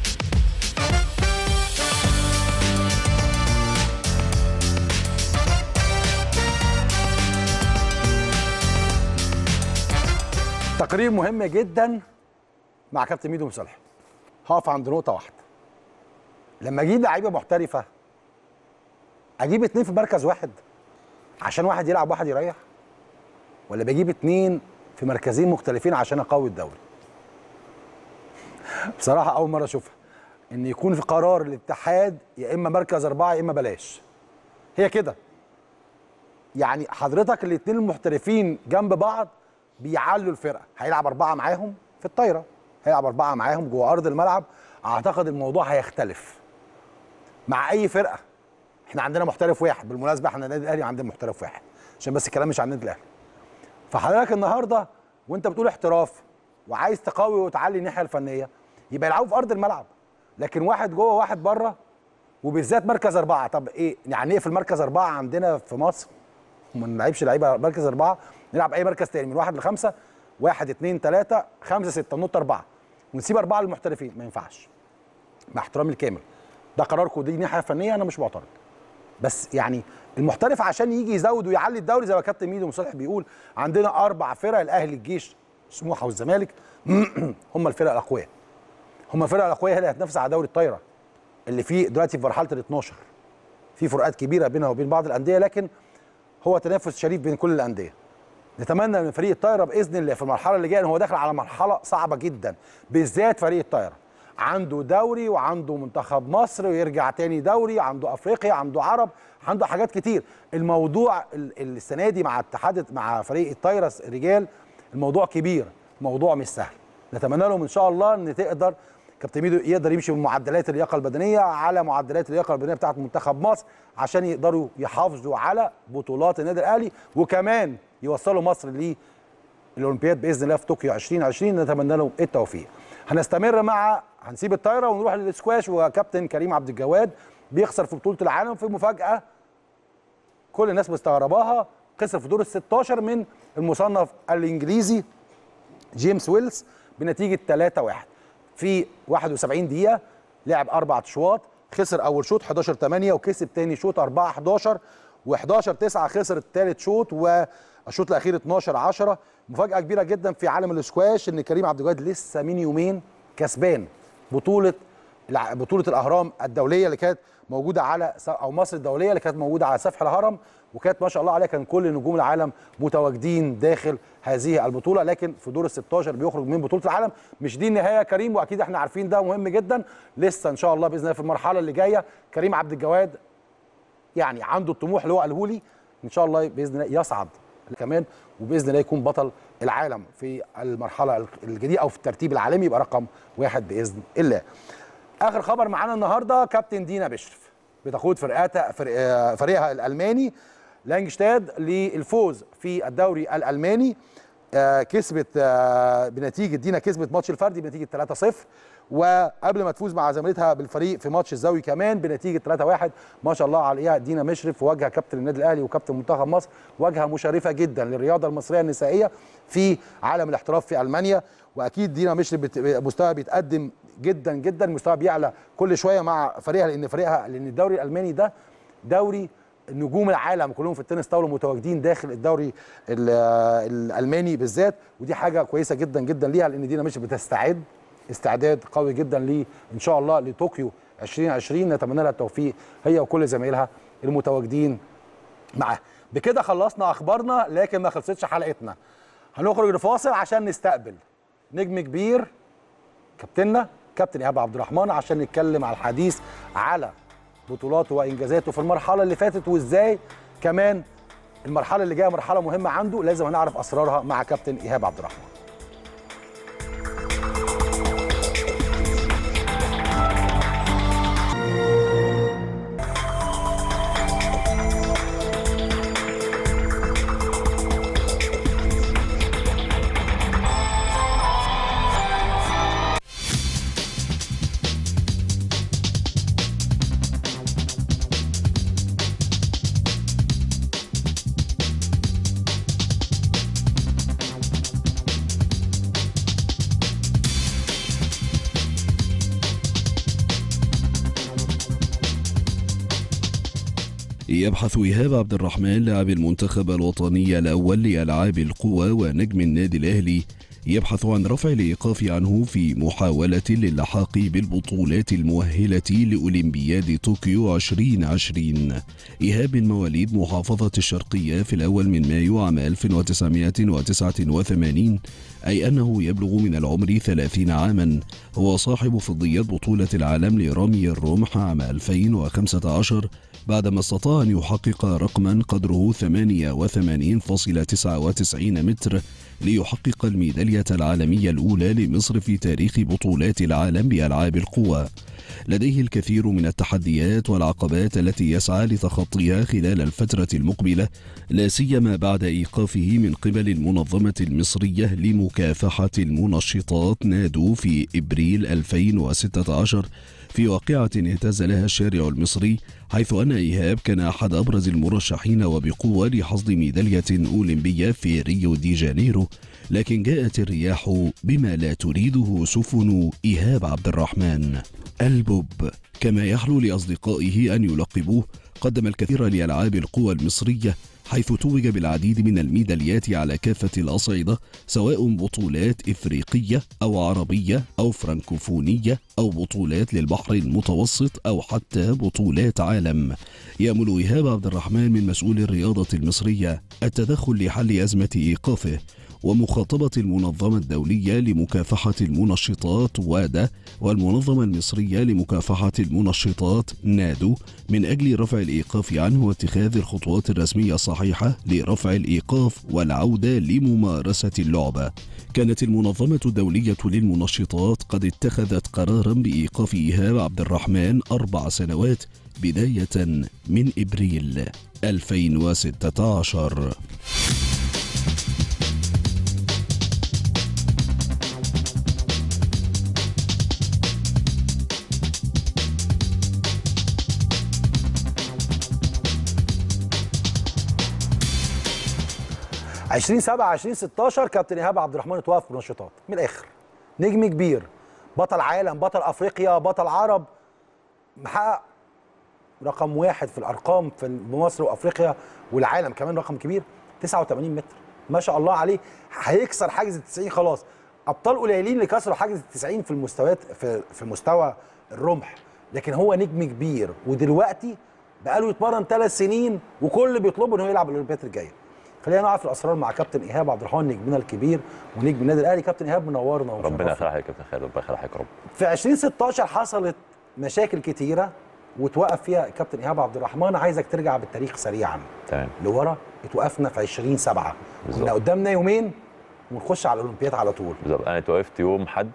A: تقرير مهم جدا مع كابتن ميدو مصالح هقف عند نقطه واحده لما اجيب لعيبه محترفه اجيب اتنين في مركز واحد عشان واحد يلعب واحد يريح ولا بجيب اتنين في مركزين مختلفين عشان اقوي الدوري بصراحه اول مره اشوفها ان يكون في قرار الاتحاد يا اما مركز اربعه يا اما بلاش هي كده يعني حضرتك الاثنين المحترفين جنب بعض بيعلوا الفرقه هيلعب اربعه معاهم في الطايره هيلعب اربعه معاهم جوه ارض الملعب اعتقد الموضوع هيختلف مع اي فرقه احنا عندنا محترف واحد بالمناسبه احنا النادي الاهلي عندنا محترف واحد عشان بس الكلام مش عن النادي الاهلي فحضرتك النهارده وانت بتقول احتراف وعايز تقوي وتعلي الناحيه الفنيه يبقى يلعبوا في ارض الملعب لكن واحد جوه واحد بره وبالذات مركز اربعه طب ايه يعني نقفل مركز اربعه عندنا في مصر وما نلعبش لعيبه مركز اربعه نلعب اي مركز تاني من واحد لخمسه واحد اثنين ثلاثه خمسه سته نقطه اربعه ونسيب اربعه للمحترفين ما ينفعش مع احترامي الكامل ده قراركم دي ناحيه فنيه انا مش معترض بس يعني المحترف عشان يجي يزود ويعلي الدوري زي ما كابتن ميدو مصالح بيقول عندنا اربع فرق الاهلي الجيش سموحه والزمالك هم الفرق الاقوياء هم الفرق الاقوياء هي اللي هتنافس على دوري الطايره اللي فيه دلوقتي في مرحله ال 12 في فروقات كبيره بينها وبين بعض الانديه لكن هو تنافس شريف بين كل الانديه نتمنى من فريق الطايره باذن الله في المرحله اللي جايه إن هو داخل على مرحله صعبه جدا بالذات فريق الطايره عنده دوري وعنده منتخب مصر ويرجع تاني دوري عنده افريقيا عنده عرب عنده حاجات كتير الموضوع ال- ال- السنه دي مع اتحاد مع فريق الطايره الرجال الموضوع كبير موضوع مش سهل نتمنى لهم ان شاء الله ان تقدر كابتن ميدو يقدر يمشي من معدلات اللياقه البدنيه على معدلات اللياقه البدنيه بتاعه منتخب مصر عشان يقدروا يحافظوا على بطولات النادي الاهلي وكمان يوصلوا مصر للاولمبياد باذن الله في طوكيو 2020 نتمنى لهم التوفيق. هنستمر مع هنسيب الطايره ونروح للسكواش وكابتن كريم عبد الجواد بيخسر في بطوله العالم في مفاجاه كل الناس مستغرباها خسر في دور ال 16 من المصنف الانجليزي جيمس ويلز بنتيجه 3-1 في 71 دقيقه لعب اربع اشواط خسر اول شوط 11 8 وكسب تاني شوط 4 11 و11 9 خسر الثالث شوط والشوط الاخير 12 10 مفاجاه كبيره جدا في عالم الاسكواش ان كريم عبد الجواد لسه من يومين كسبان بطوله الع- بطوله الاهرام الدوليه اللي كانت موجوده على س- او مصر الدوليه اللي كانت موجوده على سفح الهرم وكانت ما شاء الله عليها كان كل نجوم العالم متواجدين داخل هذه البطوله لكن في دور ال 16 بيخرج من بطوله العالم مش دي النهايه يا كريم واكيد احنا عارفين ده مهم جدا لسه ان شاء الله باذن الله في المرحله اللي جايه كريم عبد الجواد يعني عنده الطموح اللي هو قاله لي ان شاء الله باذن الله يصعد كمان وباذن الله يكون بطل العالم في المرحله الجديده او في الترتيب العالمي يبقى رقم واحد باذن الله. اخر خبر معانا النهارده كابتن دينا بشرف بتقود فرقتها فرق- آه، فريقها الالماني لانجشتاد للفوز في الدوري الالماني آه، كسبت آه، بنتيجه دينا كسبت ماتش الفردي بنتيجه 3-0 وقبل ما تفوز مع زميلتها بالفريق في ماتش الزوي كمان بنتيجه 3-1 ما شاء الله عليها دينا مشرف واجهه كابتن النادي الاهلي وكابتن منتخب مصر واجهه مشرفه جدا للرياضه المصريه النسائيه في عالم الاحتراف في المانيا واكيد دينا مشرف بت- مستوى بيتقدم جدا جدا مستوى بيعلى كل شويه مع فريقها لان فريقها لان الدوري الالماني ده دوري نجوم العالم كلهم في التنس طاوله متواجدين داخل الدوري ال- الالماني بالذات ودي حاجه كويسه جدا جدا ليها لان دينا مش بتستعد استعداد قوي جدا ليه ان شاء الله لطوكيو 2020 نتمنى لها التوفيق هي وكل زمايلها المتواجدين معاها بكده خلصنا اخبارنا لكن ما خلصتش حلقتنا هنخرج لفاصل عشان نستقبل نجم كبير كابتننا كابتن ايهاب عبد الرحمن عشان نتكلم على الحديث على بطولاته وانجازاته في المرحله اللي فاتت وازاي كمان المرحله اللي جايه مرحله مهمه عنده لازم هنعرف اسرارها مع كابتن ايهاب عبد الرحمن
F: يبحث إيهاب عبد الرحمن لاعب المنتخب الوطني الأول لألعاب القوى ونجم النادي الأهلي يبحث عن رفع الإيقاف عنه في محاولة للحاق بالبطولات المؤهلة لأولمبياد طوكيو 2020 إيهاب من مواليد محافظة الشرقية في الأول من مايو عام 1989 أي أنه يبلغ من العمر 30 عاما هو صاحب فضية بطولة العالم لرمي الرمح عام 2015 بعدما استطاع أن يحقق رقما قدره 88.99 متر ليحقق الميدالية العالمية الأولى لمصر في تاريخ بطولات العالم بألعاب القوى لديه الكثير من التحديات والعقبات التي يسعى لتخطيها خلال الفترة المقبلة لا سيما بعد إيقافه من قبل المنظمة المصرية لمكافحة المنشطات نادو في إبريل 2016 في واقعة اهتز لها الشارع المصري حيث أن إيهاب كان أحد أبرز المرشحين وبقوة لحصد ميدالية أولمبية في ريو دي جانيرو لكن جاءت الرياح بما لا تريده سفن إيهاب عبد الرحمن البوب كما يحلو لأصدقائه أن يلقبوه قدم الكثير لألعاب القوى المصرية حيث توج بالعديد من الميداليات على كافة الأصعدة سواء بطولات إفريقية أو عربية أو فرنكوفونية أو بطولات للبحر المتوسط أو حتى بطولات عالم يأمل إيهاب عبد الرحمن من مسؤول الرياضة المصرية التدخل لحل أزمة إيقافه ومخاطبة المنظمة الدولية لمكافحة المنشطات وادا والمنظمة المصرية لمكافحة المنشطات نادو من أجل رفع الإيقاف عنه واتخاذ الخطوات الرسمية الصحيحة لرفع الإيقاف والعودة لممارسة اللعبة. كانت المنظمة الدولية للمنشطات قد اتخذت قرارا بإيقاف إيهاب عبد الرحمن أربع سنوات بداية من إبريل 2016
A: 20 7 20 16 كابتن ايهاب عبد الرحمن اتوقف بنشاطات من الاخر نجم كبير بطل عالم بطل افريقيا بطل عرب محقق رقم واحد في الارقام في مصر وافريقيا والعالم كمان رقم كبير 89 متر ما شاء الله عليه هيكسر حاجز ال 90 خلاص ابطال قليلين اللي كسروا حاجز ال 90 في المستويات في في مستوى الرمح لكن هو نجم كبير ودلوقتي بقاله يتمرن ثلاث سنين وكل اللي بيطلبه ان هو يلعب الاولمبياد الجايه خلينا نعرف الاسرار مع كابتن ايهاب عبد الرحمن نجمنا الكبير ونجم النادي الاهلي كابتن ايهاب منورنا
G: ربنا
A: ومشرفنا.
G: يخليك يا كابتن خالد ربنا يخليك يا رب
A: في 2016 حصلت مشاكل كتيره وتوقف فيها كابتن ايهاب عبد الرحمن عايزك ترجع بالتاريخ سريعا
G: تمام
A: لورا اتوقفنا في 20 7
G: بالظبط.
A: كنا قدامنا يومين ونخش على الاولمبياد على طول
G: بالظبط انا اتوقفت يوم حد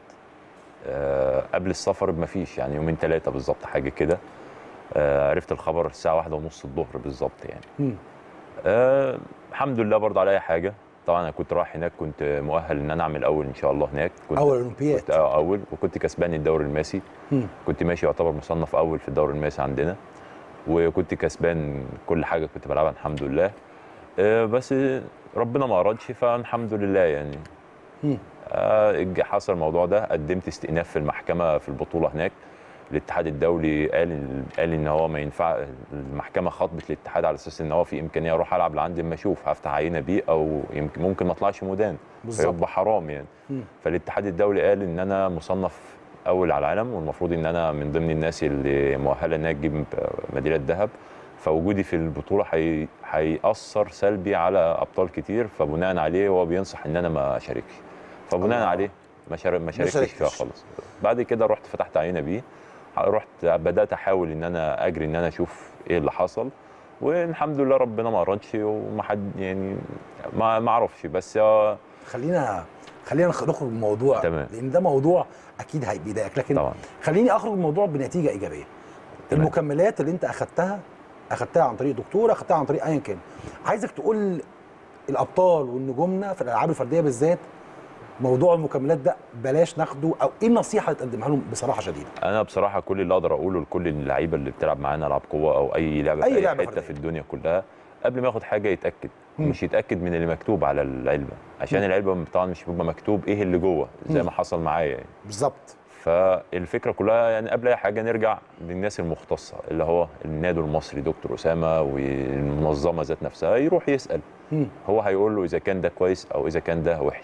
G: آه قبل السفر بمفيش يعني يومين ثلاثه بالظبط حاجه كده آه عرفت الخبر الساعه واحدة ونص الظهر بالظبط يعني
A: مم.
G: آه الحمد لله برضه على اي حاجه طبعا انا كنت رايح هناك كنت مؤهل ان انا اعمل اول ان شاء الله هناك كنت
A: اول اولمبياد
G: كنت آه اول وكنت كسبان الدوري الماسي
A: مم.
G: كنت ماشي يعتبر مصنف اول في الدوري الماسي عندنا وكنت كسبان كل حاجه كنت بلعبها الحمد لله آه، بس ربنا ما ارادش فالحمد لله يعني
A: مم.
G: آه، جه حصل الموضوع ده قدمت استئناف في المحكمه في البطوله هناك الاتحاد الدولي قال قال ان هو ما ينفع المحكمه خاطبت الاتحاد على اساس ان هو في امكانيه اروح العب لعند اما اشوف هفتح عينه بيه او يمكن ممكن ما اطلعش مدان
A: بالظبط
G: فيبقى حرام يعني
A: مم.
G: فالاتحاد الدولي قال ان انا مصنف اول على العالم والمفروض ان انا من ضمن الناس اللي مؤهله انها تجيب ميداليه ذهب فوجودي في البطوله هي- هيأثر سلبي على ابطال كتير فبناء عليه هو بينصح ان انا ما اشاركش فبناء
A: الله.
G: عليه ما شارك ما شاركتش
A: شاركتش.
G: فيها خالص بعد كده رحت فتحت عينه بيه رحت بدات احاول ان انا اجري ان انا اشوف ايه اللي حصل والحمد لله ربنا ما ارادش وما حد يعني ما ما اعرفش بس هو
A: خلينا خلينا نخ- نخرج من الموضوع
G: تمام.
A: لان ده موضوع اكيد هيضايقك لكن
G: طبعا
A: خليني اخرج من الموضوع بنتيجه ايجابيه
G: تمام.
A: المكملات اللي انت اخدتها اخدتها عن طريق دكتور اخدتها عن طريق ايا كان عايزك تقول الابطال والنجومنا في الالعاب الفرديه بالذات موضوع المكملات ده بلاش ناخده او ايه النصيحه اللي تقدمها لهم بصراحه شديده
G: انا بصراحه كل اللي اقدر اقوله لكل اللعيبه اللي بتلعب معانا العاب قوه او اي لعبه
A: أي
G: في اي
A: لعبة
G: حته
A: فردية.
G: في الدنيا كلها قبل ما ياخد حاجه يتاكد
A: مم.
G: مش يتاكد من اللي مكتوب على العلبه عشان العلبه طبعا مش بيبقى مكتوب ايه اللي جوه زي
A: مم.
G: ما حصل معايا يعني
A: بالظبط
G: فالفكره كلها يعني قبل اي حاجه نرجع للناس المختصه اللي هو النادي المصري دكتور اسامه والمنظمه ذات نفسها يروح يسال
A: مم.
G: هو هيقول له اذا كان ده كويس او اذا كان ده وحش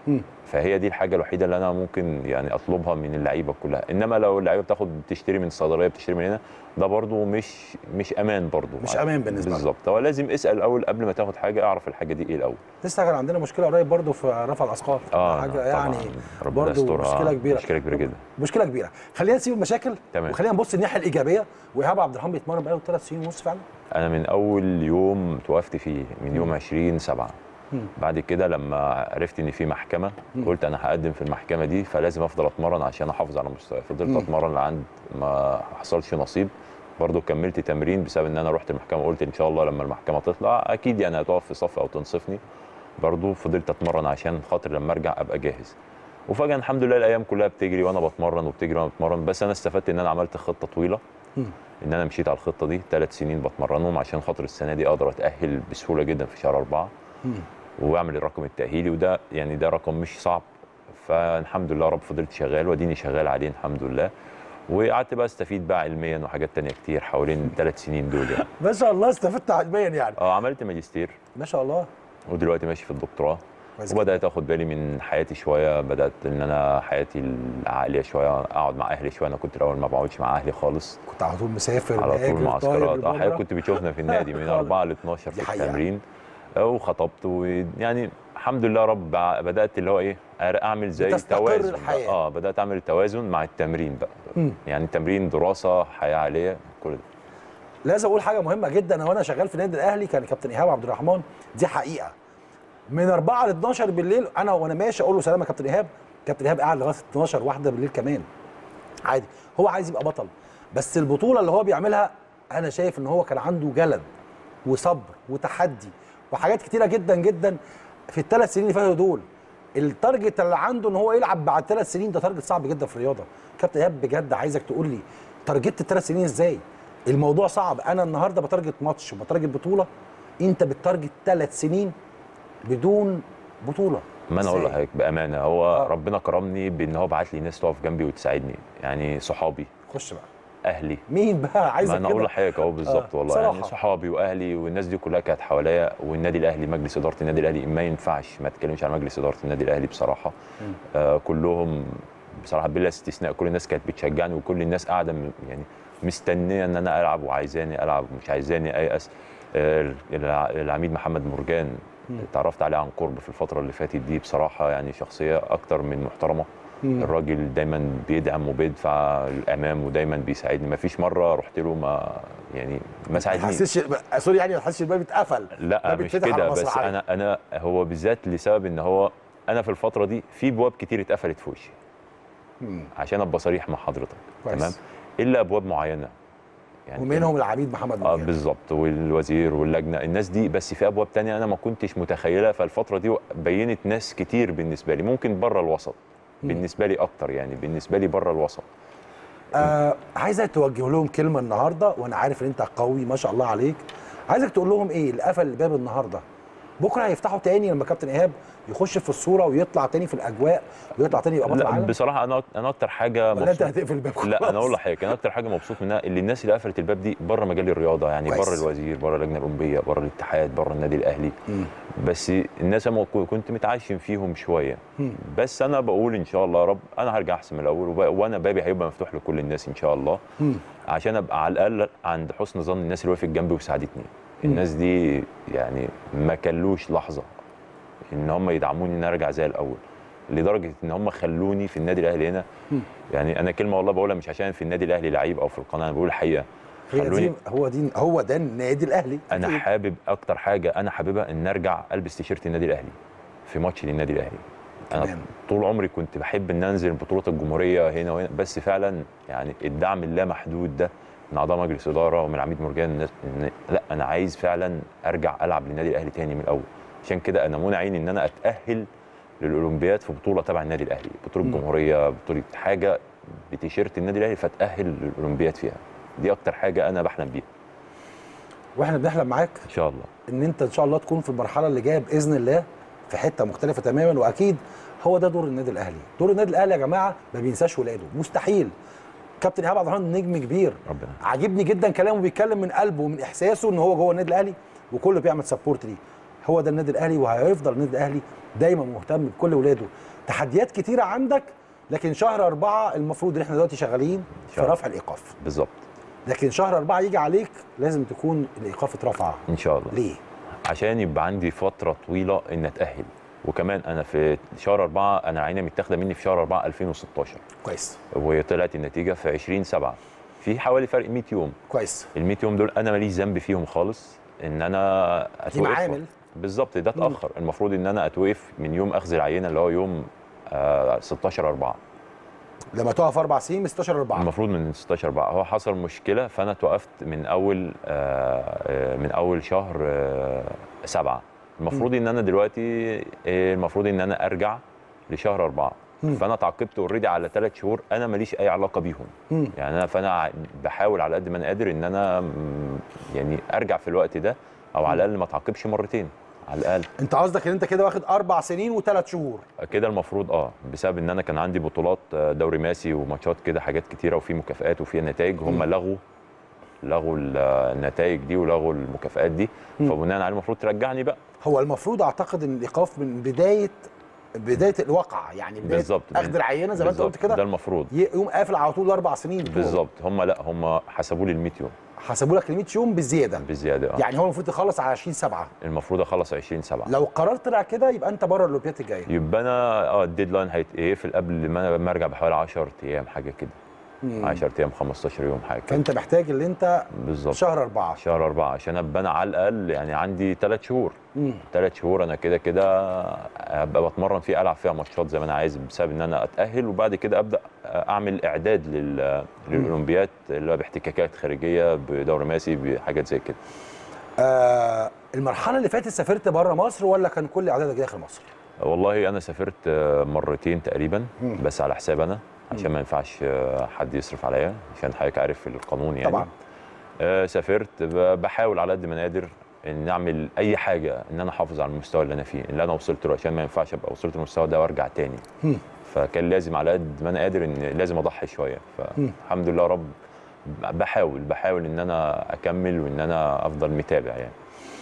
A: مم.
G: فهي دي الحاجه الوحيده اللي انا ممكن يعني اطلبها من اللعيبه كلها انما لو اللعيبه بتاخد بتشتري من الصيدليه بتشتري من هنا ده برضو مش مش امان برضو
A: مش أمان بالنسبة لك.
G: بالظبط هو لازم اسال الاول قبل ما تاخد حاجه اعرف الحاجه دي ايه الاول
A: لسه كان عندنا مشكله قريب برضو في رفع الاثقال
G: اه
A: حاجه
G: طبعاً.
A: يعني
G: ربنا
A: برضو
G: يسترها.
A: مشكله كبيره
G: مشكله كبيره جدا
A: مشكله كبيره خلينا نسيب المشاكل
G: تمام.
A: وخلينا نبص الناحيه الايجابيه وايهاب عبد الرحمن بيتمرن بقاله ثلاث سنين ونص فعلا
G: انا من اول يوم توقفت فيه من يوم 20 7
A: مم.
G: بعد كده لما عرفت ان في محكمه قلت انا هقدم في المحكمه دي فلازم افضل اتمرن عشان احافظ على مستواي فضلت
A: مم.
G: اتمرن لعند ما حصلش نصيب برضه كملت تمرين بسبب ان انا رحت المحكمه وقلت ان شاء الله لما المحكمه تطلع اكيد يعني هتقف في صف او تنصفني برضه فضلت اتمرن عشان خاطر لما ارجع ابقى جاهز وفجاه الحمد لله الايام كلها بتجري وانا بتمرن وبتجري وانا بتمرن بس انا استفدت ان انا عملت خطه طويله
A: مم.
G: ان انا مشيت على الخطه دي ثلاث سنين بتمرنهم عشان خاطر السنه دي اقدر اتاهل بسهوله جدا في شهر اربعه
A: مم.
G: واعمل الرقم التاهيلي وده يعني ده رقم مش صعب فالحمد لله رب فضلت شغال واديني شغال عليه الحمد لله وقعدت بقى استفيد بقى علميا وحاجات تانية كتير حوالين الثلاث سنين دول يعني
A: ما شاء الله استفدت علميا يعني
G: اه عملت ماجستير
A: ما شاء الله
G: ودلوقتي ماشي في الدكتوراه
A: كويس جدا.
G: وبدات اخد بالي من حياتي شويه بدات ان انا حياتي العائليه شويه اقعد مع اهلي شويه انا كنت الاول ما بقعدش مع اهلي خالص
A: كنت على طول مسافر
G: على طول
A: مهاجر،
G: معسكرات
A: طاير
G: اه حضرتك
A: لبره.
G: كنت بتشوفنا في النادي من
A: خالص.
G: 4 ل 12
A: دي
G: في
A: حقيقة.
G: التمرين آه، وخطبت ويعني الحمد لله رب بدات اللي هو ايه اعمل زي
A: بتستقر
G: توازن بقى.
A: الحياة.
G: اه بدات اعمل توازن مع التمرين بقى
A: مم.
G: يعني تمرين دراسه حياه عائليه كل ده
A: لازم اقول حاجه مهمه جدا وانا شغال في النادي الاهلي كان كابتن ايهاب عبد الرحمن دي حقيقه من 4 ل 12 بالليل انا وانا ماشي اقول له سلام يا كابتن ايهاب كابتن ايهاب قاعد لغايه 12 واحده بالليل كمان عادي هو عايز يبقى بطل بس البطوله اللي هو بيعملها انا شايف ان هو كان عنده جلد وصبر وتحدي وحاجات كتيره جدا جدا في الثلاث سنين اللي فاتوا دول التارجت اللي عنده ان هو يلعب بعد ثلاث سنين ده تارجت صعب جدا في الرياضه كابتن ايهاب بجد عايزك تقول لي تارجت الثلاث سنين ازاي الموضوع صعب انا النهارده بتارجت ماتش وبتارجت بطوله انت بتارجت ثلاث سنين بدون بطوله
G: ما انا اقول
A: إزاي؟
G: لحضرتك بامانه هو
A: آه.
G: ربنا كرمني بان هو بعت لي ناس تقف جنبي وتساعدني يعني صحابي
A: خش بقى
G: اهلي
A: مين بقى عايزك
G: ما انا اقول
A: كده
G: لحضرتك اهو بالظبط
A: آه،
G: والله
A: صراحة.
G: يعني صحابي واهلي والناس دي كلها كانت حواليا والنادي الاهلي مجلس اداره النادي الاهلي ما ينفعش ما اتكلمش عن مجلس اداره النادي الاهلي بصراحه آه كلهم بصراحه بلا استثناء كل الناس كانت بتشجعني وكل الناس قاعده م- يعني مستنيه ان انا العب وعايزاني العب ومش عايزاني ايأس آه الع- العميد محمد مرجان اتعرفت عليه عن قرب في الفتره اللي فاتت دي بصراحه يعني شخصيه اكتر من محترمه
A: مم.
G: الراجل دايما بيدعم وبيدفع الامام ودايما بيساعدني ما فيش مره رحت له ما يعني ما
A: ما
G: ساعدنيش
A: تحسش سوري يعني ما تحسش الباب اتقفل
G: لا
A: ده
G: مش
A: بيتفتح على
G: كده بس
A: مسرحية.
G: انا انا هو بالذات لسبب ان هو انا في الفتره دي في بواب كتير اتقفلت في وشي
A: مم.
G: عشان ابقى صريح مع حضرتك
A: كويس.
G: تمام الا ابواب معينه يعني
A: ومنهم العميد محمد
G: اه
A: مرجان
G: بالظبط والوزير واللجنه الناس دي بس في ابواب تانية انا ما كنتش متخيلها فالفتره دي بينت ناس كتير بالنسبه لي ممكن بره الوسط بالنسبه لي اكتر يعني بالنسبه لي بره الوسط
A: آه عايزك توجه لهم كلمه النهارده وانا عارف ان انت قوي ما شاء الله عليك عايزك تقول لهم ايه اللي قفل الباب النهارده بكره هيفتحوا تاني لما كابتن ايهاب يخش في الصوره ويطلع تاني في الاجواء ويطلع تاني يبقى بطل
G: لا
A: العالم
G: بصراحه انا انا اكتر حاجه
A: ولا انت
G: مبسوط
A: هتقفل الباب
G: لا
A: خلاص؟
G: انا اقول لحضرتك انا اكتر حاجه مبسوط منها اللي الناس اللي قفلت الباب دي بره مجال الرياضه يعني
A: كويس.
G: بره الوزير بره اللجنه الاولمبيه بره الاتحاد بره النادي الاهلي
A: مم.
G: بس الناس انا كو- كنت متعشم فيهم شويه
A: مم.
G: بس انا بقول ان شاء الله يا رب انا هرجع احسن من الاول وب- وانا بابي هيبقى مفتوح لكل الناس ان شاء الله
A: مم.
G: عشان ابقى على الاقل عند حسن ظن الناس اللي وقفت جنبي وساعدتني الناس دي يعني ما كلوش لحظه ان هم يدعموني ان ارجع زي الاول لدرجه ان هم خلوني في النادي الاهلي هنا يعني انا كلمه والله بقولها مش عشان في النادي الاهلي لعيب او في القناه انا بقول الحقيقه
A: هي
G: خلوني
A: دي هو دي هو ده النادي الاهلي
G: انا
A: أكيد.
G: حابب اكتر حاجه انا حاببها ان ارجع البس تيشيرت النادي الاهلي في ماتش للنادي الاهلي انا
A: تمام.
G: طول عمري كنت بحب ان انزل بطوله الجمهوريه هنا وهنا بس فعلا يعني الدعم اللامحدود ده من اعضاء مجلس اداره ومن عميد مرجان الناس إن لا انا عايز فعلا ارجع العب للنادي الاهلي تاني من الاول عشان كده انا منى عيني ان انا اتاهل للاولمبياد في بطوله تبع النادي الاهلي بطوله جمهوريه بطوله حاجه بتيشيرت النادي الاهلي فاتاهل للاولمبياد فيها دي اكتر حاجه انا بحلم بيها
A: واحنا بنحلم معاك
G: ان شاء الله
A: ان انت ان شاء الله تكون في المرحله اللي جايه باذن الله في حته مختلفه تماما واكيد هو ده دور النادي الاهلي دور النادي الاهلي يا جماعه ما بينساش ولاده مستحيل كابتن ايهاب عبد الرحمن نجم كبير
G: ربنا
A: عاجبني جدا كلامه بيتكلم من قلبه ومن احساسه ان هو جوه النادي الاهلي وكله بيعمل سبورت ليه هو ده النادي الاهلي وهيفضل النادي الاهلي دايما مهتم بكل ولاده تحديات كتيره عندك لكن شهر أربعة المفروض ان احنا دلوقتي شغالين في
G: شهر.
A: رفع الايقاف
G: بالظبط
A: لكن شهر أربعة يجي عليك لازم تكون الايقاف اترفع
G: ان شاء الله
A: ليه
G: عشان يبقى عندي فتره طويله ان اتاهل وكمان انا في شهر أربعة انا عينه متاخده مني في شهر 4 2016
A: كويس
G: وطلعت النتيجه في 20 7 في حوالي فرق 100 يوم
A: كويس
G: ال 100 يوم دول انا ماليش ذنب فيهم خالص ان انا اتوقف
A: معامل.
G: بالظبط ده اتاخر المفروض ان انا اتوقف من يوم اخذ العينه اللي هو يوم آه 16 4
A: لما تقف اربع سنين من 16 4
G: المفروض من 16 4 هو حصل مشكله فانا اتوقفت من اول آه آه، من اول شهر آه 7 المفروض ان انا دلوقتي آه، المفروض ان انا ارجع لشهر 4
A: مم.
G: فانا اتعاقبت اوريدي على ثلاث شهور انا ماليش اي علاقه بيهم
A: مم.
G: يعني انا فانا ع- بحاول على قد ما انا قادر ان انا م، يعني ارجع في الوقت ده او على الاقل ما اتعاقبش مرتين على الاقل
A: انت قصدك ان انت كده واخد اربع سنين وثلاث شهور
G: كده المفروض اه بسبب ان انا كان عندي بطولات آه، دوري ماسي وماتشات كده حاجات كتيره وفي مكافآت وفي نتائج هم
A: مم.
G: لغوا لغوا ال- النتائج دي ولغوا المكافآت دي
A: مم.
G: فبناء عليه المفروض ترجعني بقى
A: هو المفروض اعتقد ان الايقاف من بدايه بدايه الواقعه يعني بدايه
G: بالظبط
A: اخذ العينه زي ما انت قلت
G: بالظبط. ده
A: كده
G: المفروض
A: يقوم قافل على طول الاربع سنين بتوعه.
G: بالظبط هم لا هم حسبوا لي ال 100 يوم
A: حسبوا لك ال 100 يوم بالزياده
G: بزياده اه
A: يعني هو المفروض تخلص على 20 7
G: المفروض اخلص 20 7
A: لو القرار طلع كده يبقى انت بره الاولمبياد الجايه
G: يبقى انا اه الديدلاين هيتقفل قبل ما أنا- ما ارجع بحوالي 10 ايام حاجه كده
A: مم.
G: 10 ايام 15 يوم حاجه كده
A: فانت محتاج اللي انت
G: بالظبط
A: شهر أربعة
G: شهر أربعة عشان أبقى أنا على الأقل يعني عندي ثلاث شهور
A: مم.
G: ثلاث شهور أنا كده كده أبقى بتمرن فيها ألعب فيها ماتشات زي ما أنا عايز بسبب إن أنا أتأهل وبعد كده أبدأ أعمل إعداد لل... للأولمبياد اللي هو باحتكاكات خارجية بدوري ماسي بحاجات زي كده
A: آه المرحله اللي فاتت سافرت بره مصر ولا كان كل اعدادك داخل مصر
G: والله أنا سافرت آه، مرتين تقريبا
A: مم.
G: بس على حساب أنا عشان ما ينفعش آه، حد يصرف عليا عشان حضرتك عارف القانون يعني
A: طبعا
G: آه، سافرت ب- بحاول على قد ما انا قادر ان اعمل اي حاجه ان انا احافظ على المستوى اللي انا فيه اللي انا وصلت له عشان ما ينفعش ابقى وصلت للمستوى ده وارجع تاني
A: مم.
G: فكان لازم على قد ما انا قادر ان لازم اضحي شويه فالحمد لله رب بحاول بحاول ان انا اكمل وان انا افضل متابع يعني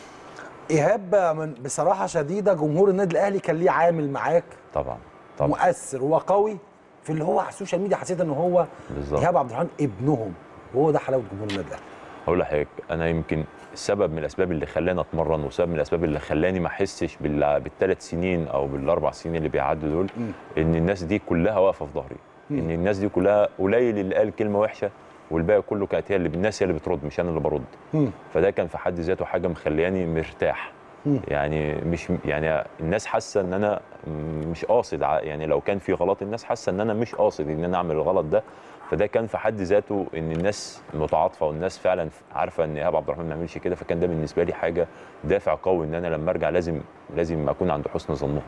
A: ايهاب من بصراحه شديده جمهور النادي الاهلي كان ليه عامل معاك
G: طبعا طبعا
A: مؤثر وقوي في اللي هو على السوشيال ميديا حسيت ان هو
G: بالظبط
A: ايهاب عبد الرحمن ابنهم وهو ده حلاوه جمهور النادي الاهلي
G: هقول لحضرتك انا يمكن السبب من الاسباب اللي خلاني اتمرن وسبب من الاسباب اللي خلاني ما احسش بال- بالثلاث سنين او بالاربع سنين اللي بيعدوا دول
A: مم.
G: ان الناس دي كلها واقفه في ظهري
A: مم.
G: ان الناس دي كلها قليل اللي قال كلمه وحشه والباقي كله كانت هي اللي الناس هي اللي بترد مش انا اللي برد
A: مم.
G: فده كان في حد ذاته حاجه مخلياني مرتاح
A: مم.
G: يعني مش يعني الناس حاسه ان انا مش قاصد ع- يعني لو كان في غلط الناس حاسه ان انا مش قاصد ان انا اعمل الغلط ده فده كان في حد ذاته ان الناس متعاطفه والناس فعلا عارفه ان ايهاب عبد الرحمن ما يعملش كده فكان ده بالنسبه لي حاجه دافع قوي ان انا لما ارجع لازم لازم اكون عند حسن ظنهم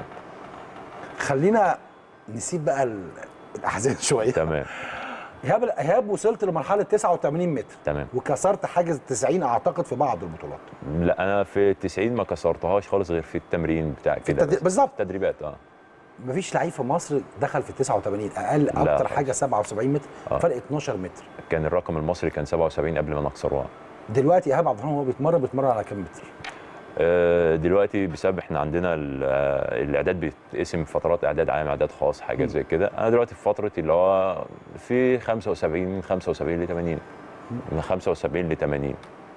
A: خلينا نسيب بقى ال- الاحزان شويه
G: تمام
A: ايهاب ايهاب وصلت لمرحله 89 متر
G: تمام
A: وكسرت حاجز 90 اعتقد في بعض البطولات
G: لا انا في 90 ما كسرتهاش خالص غير في التمرين بتاع كده
A: التدريب-
G: بس.
A: بالظبط.
G: التدريبات اه
A: مفيش لعيب في مصر دخل في 89 اقل
G: لا
A: اكتر
G: خالص.
A: حاجه 77 متر
G: آه.
A: فرق 12 متر
G: كان الرقم المصري كان 77 قبل ما انا اكسره
A: دلوقتي ايهاب عبد الرحمن وهو بيتمرن بيتمرن على كام متر؟
G: آه، دلوقتي بسبب احنا عندنا ال- آه، الاعداد بيتقسم فترات اعداد عام اعداد خاص حاجات زي كده انا دلوقتي في فتره اللي هو في 75 75 ل 80 من 75 ل 80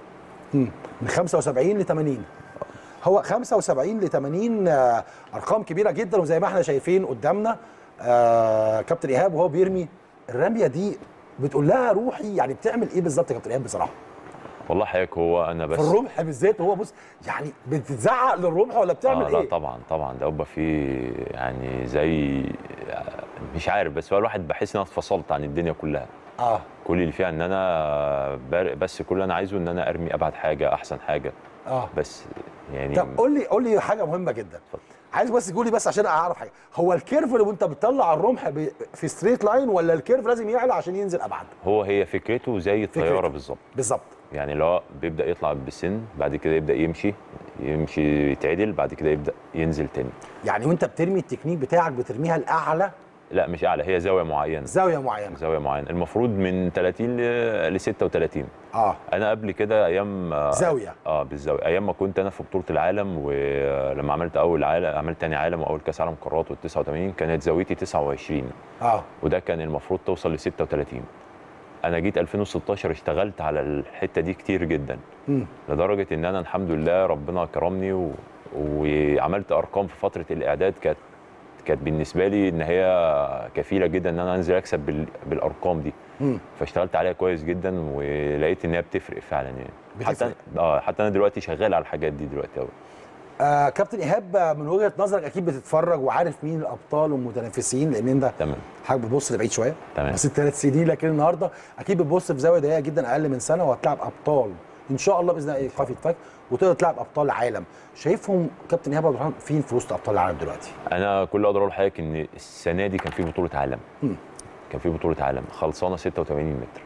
A: من 75 ل 80 هو 75 ل 80 آه، ارقام كبيره جدا وزي ما احنا شايفين قدامنا آه كابتن ايهاب وهو بيرمي الرميه دي بتقول لها روحي يعني بتعمل ايه بالظبط يا كابتن ايهاب بصراحه؟
G: والله حضرتك هو انا بس
A: في الرمح بالذات وهو بص يعني بتزعق للرمح ولا بتعمل
G: آه
A: ايه؟
G: لا طبعا طبعا ده يبقى فيه يعني زي مش عارف بس هو الواحد بحس ان انا اتفصلت عن الدنيا كلها
A: اه
G: كل اللي فيها ان انا بر- بس كل اللي انا عايزه ان انا ارمي ابعد حاجه احسن حاجه
A: اه
G: بس يعني
A: طب قول لي قول لي حاجه مهمه جدا
G: اتفضل.
A: عايز بس تقول لي بس عشان اعرف حاجه هو الكيرف اللي وانت بتطلع الرمح ب- في ستريت لاين ولا الكيرف لازم يعلى عشان ينزل ابعد
G: هو هي فكرته زي الطياره
A: فكرته.
G: بالظبط
A: بالظبط
G: يعني اللي هو بيبدا يطلع بالسن بعد كده يبدا يمشي يمشي يتعدل بعد كده يبدا ينزل تاني
A: يعني وانت بترمي التكنيك بتاعك بترميها لاعلى
G: لا مش اعلى هي زاويه معينه
A: زاويه معينه
G: زاويه معينه المفروض من 30 ل ل 36
A: اه
G: انا قبل كده ايام آه،
A: زاويه
G: اه بالزاويه ايام ما كنت انا في بطوله العالم ولما عملت اول عالم عملت تاني عالم واول كاس عالم قارات وال 89 كانت زاويتي 29
A: اه
G: وده كان المفروض توصل ل 36 انا جيت 2016 اشتغلت على الحته دي كتير جدا
A: مم.
G: لدرجه ان انا الحمد لله ربنا كرمني و... وعملت ارقام في فتره الاعداد كانت كانت بالنسبه لي ان هي كفيله جدا ان انا انزل اكسب بال... بالارقام دي
A: مم.
G: فاشتغلت عليها كويس جدا ولقيت ان هي بتفرق فعلا يعني
A: بتفرق.
G: حتى اه حتى انا دلوقتي شغال على الحاجات دي دلوقتي قوي
A: آه كابتن ايهاب آه، من وجهه نظرك اكيد بتتفرج وعارف مين الابطال والمتنافسين لان انت
G: تمام
A: حضرتك بتبص لبعيد شويه
G: تمام.
A: بس ثلاث سنين لكن النهارده اكيد بتبص في زاويه ضيقه جدا اقل من سنه وهتلعب ابطال ان شاء الله باذن الله ايقاف يتفك وتقدر تلعب ابطال العالم شايفهم كابتن ايهاب عبد الرحمن فين في وسط ابطال العالم دلوقتي
G: انا كل اللي اقدر اقول لحضرتك ان السنه دي كان في بطوله عالم
A: مم.
G: كان في بطوله عالم خلصانه 86 متر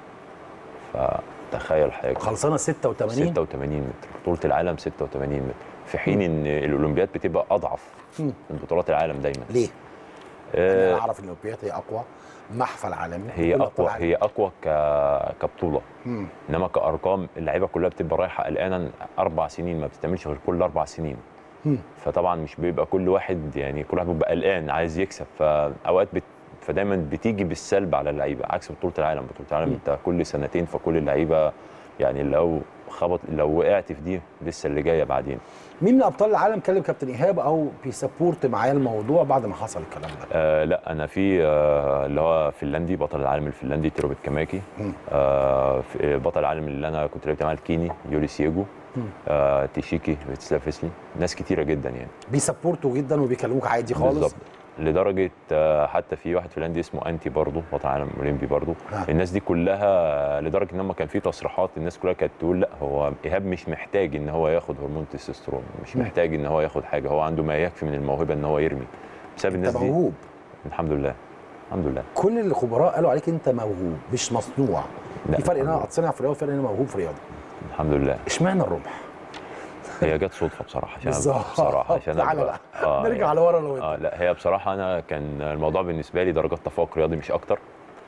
G: فتخيل حضرتك
A: خلصانه 86
G: 86 متر بطوله العالم 86 متر في حين ان الاولمبياد بتبقى اضعف
A: مم.
G: من بطولات العالم دايما
A: ليه؟ انا
G: آه
A: اعرف ان الاولمبياد هي اقوى محفل عالمي
G: هي
A: كل أبطال
G: اقوى
A: العالم.
G: هي اقوى ك... كبطوله
A: مم.
G: انما كارقام اللعيبه كلها بتبقى رايحه قلقانه اربع سنين ما بتستعملش غير كل اربع سنين
A: مم.
G: فطبعا مش بيبقى كل واحد يعني كل واحد بيبقى قلقان عايز يكسب فاوقات بت... فدايما بتيجي بالسلب على اللعيبه عكس بطوله العالم بطوله العالم انت كل سنتين فكل اللعيبه يعني لو خبط لو وقعت في دي لسه اللي جايه بعدين
A: مين من ابطال العالم كلم كابتن ايهاب او بيسبورت معايا الموضوع بعد ما حصل الكلام ده
G: آه لا انا في آه اللي هو فنلندي بطل العالم الفنلندي تيروبيت كاماكي
A: مم.
G: آه في- بطل العالم اللي انا كنت لعبت معاه الكيني يولي سيجو
A: مم.
G: آه تيشيكي فيتسلافسلي ناس كتيره جدا يعني
A: بيسبورتوا جدا وبيكلموك عادي خالص
G: بالظبط لدرجه آه، حتى في واحد فنلندي اسمه انتي برضه بطل عالم اولمبي برضه
A: ها.
G: الناس دي كلها لدرجه ان هم كان في تصريحات الناس كلها كانت تقول لا هو ايهاب مش محتاج ان هو ياخد هرمون تستوستيرون مش
A: مم.
G: محتاج ان هو ياخد حاجه هو عنده ما يكفي من الموهبه ان هو يرمي بسبب
A: انت
G: الناس دي
A: موهوب
G: الحمد لله الحمد لله
A: كل الخبراء قالوا عليك انت موهوب مش مصنوع
G: لا،
A: في فرق ان
G: الحمد
A: انا
G: لله.
A: اتصنع في رياضه فرق ان انا موهوب في رياضه
G: الحمد لله
A: اشمعنى الرمح
G: هي جت صدفه بصراحه عشان
A: بالظبط.
G: بصراحه عشان
A: تعالى
G: أبقى-
A: بقى.
G: آه
A: نرجع
G: يعني-
A: لورا لو
G: اه
A: انت
G: لا هي بصراحه انا كان الموضوع بالنسبه لي درجات تفوق رياضي مش اكتر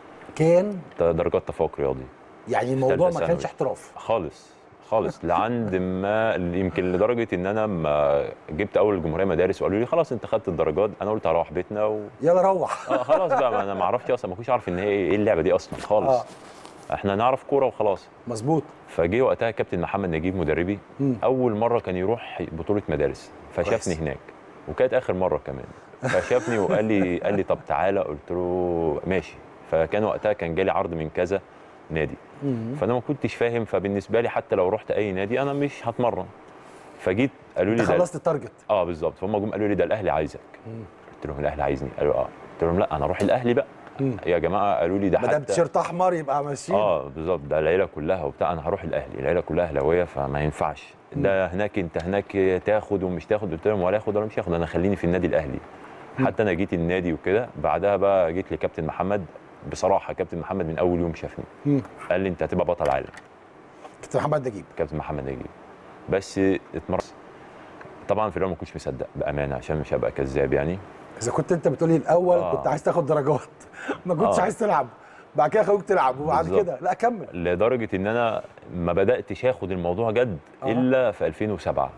A: كان
G: درجات تفوق رياضي
A: يعني الموضوع ما
G: ثالثة
A: كانش
G: ثانوي.
A: احتراف
G: خالص خالص لعند ما يمكن لدرجه ان انا لما جبت اول جمهوريه مدارس وقالوا لي خلاص انت خدت الدرجات انا قلت هروح بيتنا و...
A: يلا روح
G: آه خلاص بقى ما انا ما اعرفش اصلا ما كنتش اعرف ان هي ايه اللعبه دي اصلا خالص
A: اه
G: احنا نعرف كوره وخلاص
A: مظبوط
G: فجه وقتها كابتن محمد نجيب مدربي
A: مم.
G: اول مره كان يروح بطوله مدارس فشافني
A: كويس.
G: هناك وكانت اخر مره كمان فشافني وقال لي قال لي طب تعالى قلت له ماشي فكان وقتها كان جالي عرض من كذا نادي
A: مم.
G: فانا ما كنتش فاهم فبالنسبه لي حتى لو رحت اي نادي انا مش هتمرن فجيت قالوا لي
A: انت
G: ده
A: خلصت التارجت
G: اه بالظبط فهم جم قالوا لي ده الاهلي عايزك
A: مم.
G: قلت لهم الاهلي عايزني قالوا اه قلت لهم لا انا اروح الاهلي بقى
A: مم.
G: يا جماعه قالوا لي ده
A: ما دام
G: حتى
A: تيشيرت احمر يبقى ماشيين
G: اه بالظبط ده العيله كلها وبتاع انا هروح الاهلي العيله كلها اهلاويه فما ينفعش ده هناك انت هناك تاخد ومش تاخد قلت لهم ولا اخد ولا مش هاخد انا خليني في النادي الاهلي حتى انا جيت النادي وكده بعدها بقى جيت لكابتن محمد بصراحه كابتن محمد من اول يوم شافني
A: مم.
G: قال لي انت هتبقى بطل عالم
A: كابتن محمد نجيب
G: كابتن محمد نجيب بس اتمرن طبعا في الاول ما كنتش مصدق بامانه عشان مش هبقى كذاب يعني
A: اذا كنت انت بتقولي الاول
G: آه.
A: كنت عايز تاخد درجات ما كنتش
G: آه.
A: عايز تلعب بعد كده خلوك تلعب وبعد
G: بالظبط.
A: كده لا كمل
G: لدرجه ان انا ما بداتش اخد الموضوع جد
A: آه.
G: الا في 2007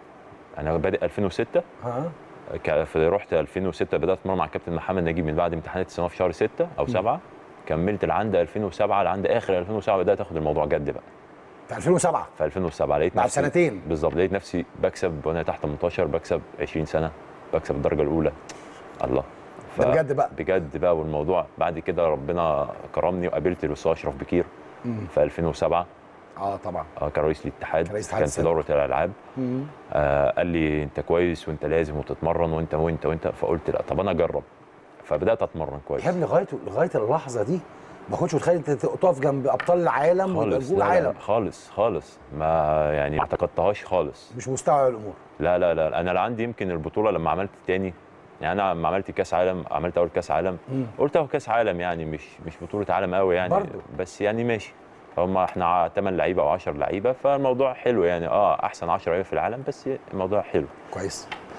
G: انا بادئ 2006
A: ها
G: ك- في رحت 2006 بدات اتمرن مع الكابتن محمد نجيب من بعد امتحانات الثانويه في شهر 6 او 7 كملت لعند 2007 لعند اخر 2007 بدات اخد الموضوع جد بقى
A: في 2007
G: في 2007 لقيت
A: بعد
G: نفسي
A: سنتين.
G: بالظبط لقيت نفسي بكسب وانا تحت 18 بكسب 20 سنه بكسب الدرجه الاولى الله
A: ده بجد بقى.
G: بجد بقى والموضوع بعد كده ربنا كرمني وقابلت الاستاذ اشرف بكير
A: مم.
G: في 2007
A: اه طبعا
G: آه، كرئيس الاتحاد
A: كرئيس الاتحاد
G: كان في
A: السابق.
G: دوره الالعاب
A: مم.
G: آه قال لي انت كويس وانت لازم وتتمرن وانت وانت وانت فقلت لا طب انا اجرب فبدات اتمرن كويس
A: يا ابني لغايه لغايه اللحظه دي ما كنتش متخيل انت تقف جنب ابطال العالم ويبقى
G: خالص
A: جول
G: لا لا
A: العالم
G: لا خالص خالص ما يعني ما اعتقدتهاش خالص
A: مش مستوعب الامور
G: لا لا لا انا لا عندي يمكن البطوله لما عملت تاني يعني انا لما عملت كاس عالم عملت اول كاس عالم
A: مم.
G: قلت اهو كاس عالم يعني مش مش بطوله عالم قوي يعني
A: برضو.
G: بس يعني ماشي هم احنا 8 لعيبه او 10 لعيبه فالموضوع حلو يعني اه احسن 10 لعيبه في العالم بس الموضوع حلو
A: كويس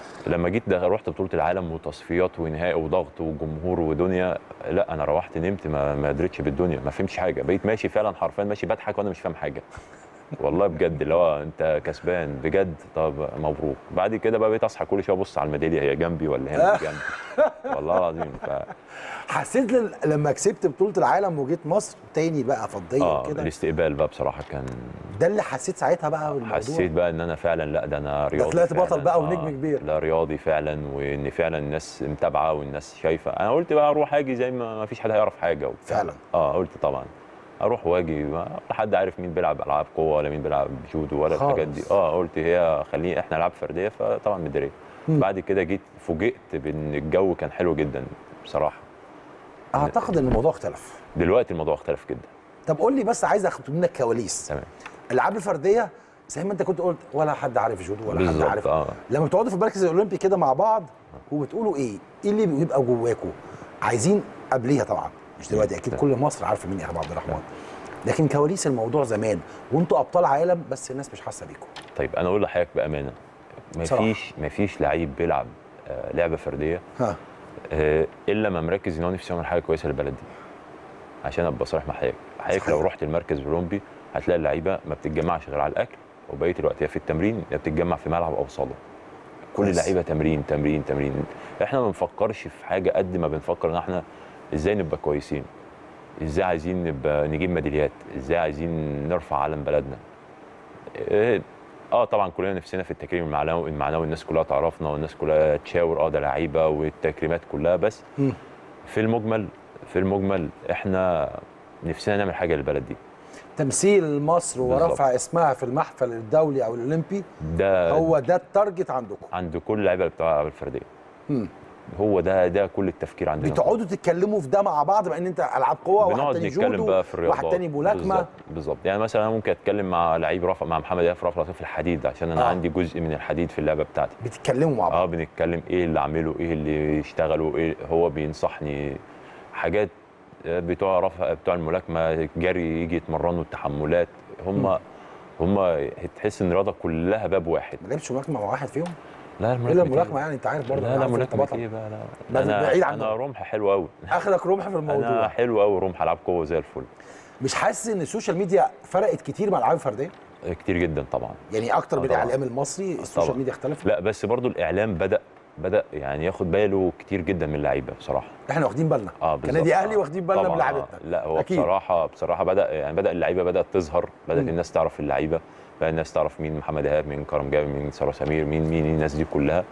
G: لما جيت ده رحت بطوله العالم وتصفيات ونهائي وضغط وجمهور ودنيا لا انا روحت نمت ما ما قدرتش بالدنيا ما فهمتش حاجه بقيت ماشي فعلا حرفيا ماشي بضحك وانا مش فاهم حاجه والله بجد اللي هو انت كسبان بجد طب مبروك بعد كده بقى بقيت اصحى كل شويه ابص على الميداليه هي جنبي ولا هنا جنبي والله العظيم ف
A: حسيت لل- لما كسبت بطوله العالم وجيت مصر تاني بقى فضيه
G: اه
A: كده
G: الاستقبال بقى بصراحه كان
A: ده اللي حسيت ساعتها بقى بالموضوع
G: حسيت بقى ان انا فعلا لا ده انا رياضي
A: طلعت بطل
G: فعلاً.
A: بقى ونجم كبير.
G: لا رياضي فعلا وان فعلا الناس متابعه والناس شايفه انا قلت بقى اروح اجي زي ما ما فيش حد هيعرف حاجه وبتاع.
A: فعلا.
G: اه قلت طبعا اروح واجي ما لا حد عارف مين بيلعب العاب قوه ولا مين بيلعب جودو ولا
A: خالص.
G: الحاجات دي اه قلت هي خليني احنا العاب فرديه فطبعا مدريه بعد كده جيت فوجئت بان الجو كان حلو جدا بصراحه
A: اعتقد ان الموضوع اختلف
G: دلوقتي الموضوع اختلف جدا
A: طب قول لي بس عايز اخد منك كواليس
G: تمام
A: الالعاب الفرديه زي ما انت كنت قلت ولا حد عارف جودو ولا حد
G: بالظبط،
A: عارف
G: آه.
A: لما بتقعدوا في المركز الاولمبي كده مع بعض وبتقولوا ايه ايه اللي بيبقى جواكوا عايزين قبليها طبعا مش دلوقتي اكيد كل مصر عارفه مين يا عبد الرحمن لكن كواليس الموضوع زمان وانتوا ابطال عالم بس الناس مش حاسه بيكم
G: طيب انا اقول لحضرتك بامانه
A: بصراحة.
G: مفيش مفيش لعيب بيلعب آه، لعبه فرديه
A: ها
G: آه، الا ما مركز ان هو نفسه يعمل حاجه كويسه للبلد دي عشان ابقى صريح مع حضرتك حضرتك لو
A: صحيح.
G: رحت المركز الاولمبي هتلاقي اللعيبه ما بتتجمعش غير على الاكل وبقيه الوقت يا في التمرين يا بتتجمع في ملعب او صاله كل
A: كويس.
G: اللعيبه تمرين تمرين تمرين احنا ما بنفكرش في حاجه قد ما بنفكر ان احنا ازاي نبقى كويسين ازاي عايزين نبقى نجيب ميداليات ازاي عايزين نرفع علم بلدنا اه آه، طبعا كلنا نفسنا في التكريم المعنوي المعنوي الناس كلها تعرفنا والناس كلها تشاور اه ده لعيبه والتكريمات كلها بس
A: مم.
G: في المجمل في المجمل احنا نفسنا نعمل حاجه للبلد دي
A: تمثيل مصر
G: بالظبط.
A: ورفع اسمها في المحفل الدولي او الاولمبي
G: ده
A: هو ده التارجت عندكم
G: عند كل اللعيبه بتوع الالعاب الفرديه
A: مم.
G: هو ده ده كل التفكير عندنا
A: بتقعدوا تتكلموا في ده مع بعض بما ان انت العاب قوه واحد
G: بنقعد
A: تاني
G: نتكلم
A: جودو
G: بقى في الرياضات
A: واحد تاني ملاكمه
G: بالظبط بالظبط يعني مثلا انا ممكن اتكلم مع لعيب رفع مع محمد ياسر رفع في الحديد عشان انا
A: آه.
G: آه. عندي جزء من الحديد في اللعبه بتاعتي
A: بتتكلموا مع بعض
G: اه بنتكلم ايه اللي اعمله ايه اللي يشتغله ايه هو بينصحني حاجات آه، بتوع رفع بتوع الملاكمه جري يجي يتمرنوا التحملات هم هم تحس ان الرياضه كلها باب واحد
A: ما لعبتش ملاكمه مع واحد فيهم
G: لا
A: الا الملاكمه يعني انت عارف برضه
G: لا
A: أنا
G: لا
A: عارف أنت
G: ملاكمه
A: بطل.
G: ايه بقى لا
A: بعيد
G: انا
A: عنه.
G: انا رمح حلو قوي
A: اخرك رمح في الموضوع
G: انا حلو قوي رمح العاب قوه زي الفل
A: مش حاسس ان السوشيال ميديا فرقت كتير مع الالعاب الفرديه
G: كتير جدا طبعا
A: يعني اكتر
G: آه
A: من
G: طبعاً.
A: الاعلام المصري السوشيال
G: طبعاً.
A: ميديا اختلفت
G: لا بس برضو الاعلام بدا بدا يعني ياخد باله كتير جدا من اللعيبه بصراحه
A: احنا واخدين بالنا
G: اه بالظبط
A: كنادي اهلي
G: آه.
A: واخدين بالنا من
G: طبعاً،
A: لعيبتنا
G: آه. لا هو
A: أكيد.
G: أكيد. بصراحه بصراحه بدا يعني بدا اللعيبه بدات تظهر بدات
A: مم.
G: الناس تعرف اللعيبه بدا الناس تعرف مين محمد ايهاب مين كرم جابر مين ساره سمير مين مين الناس دي كلها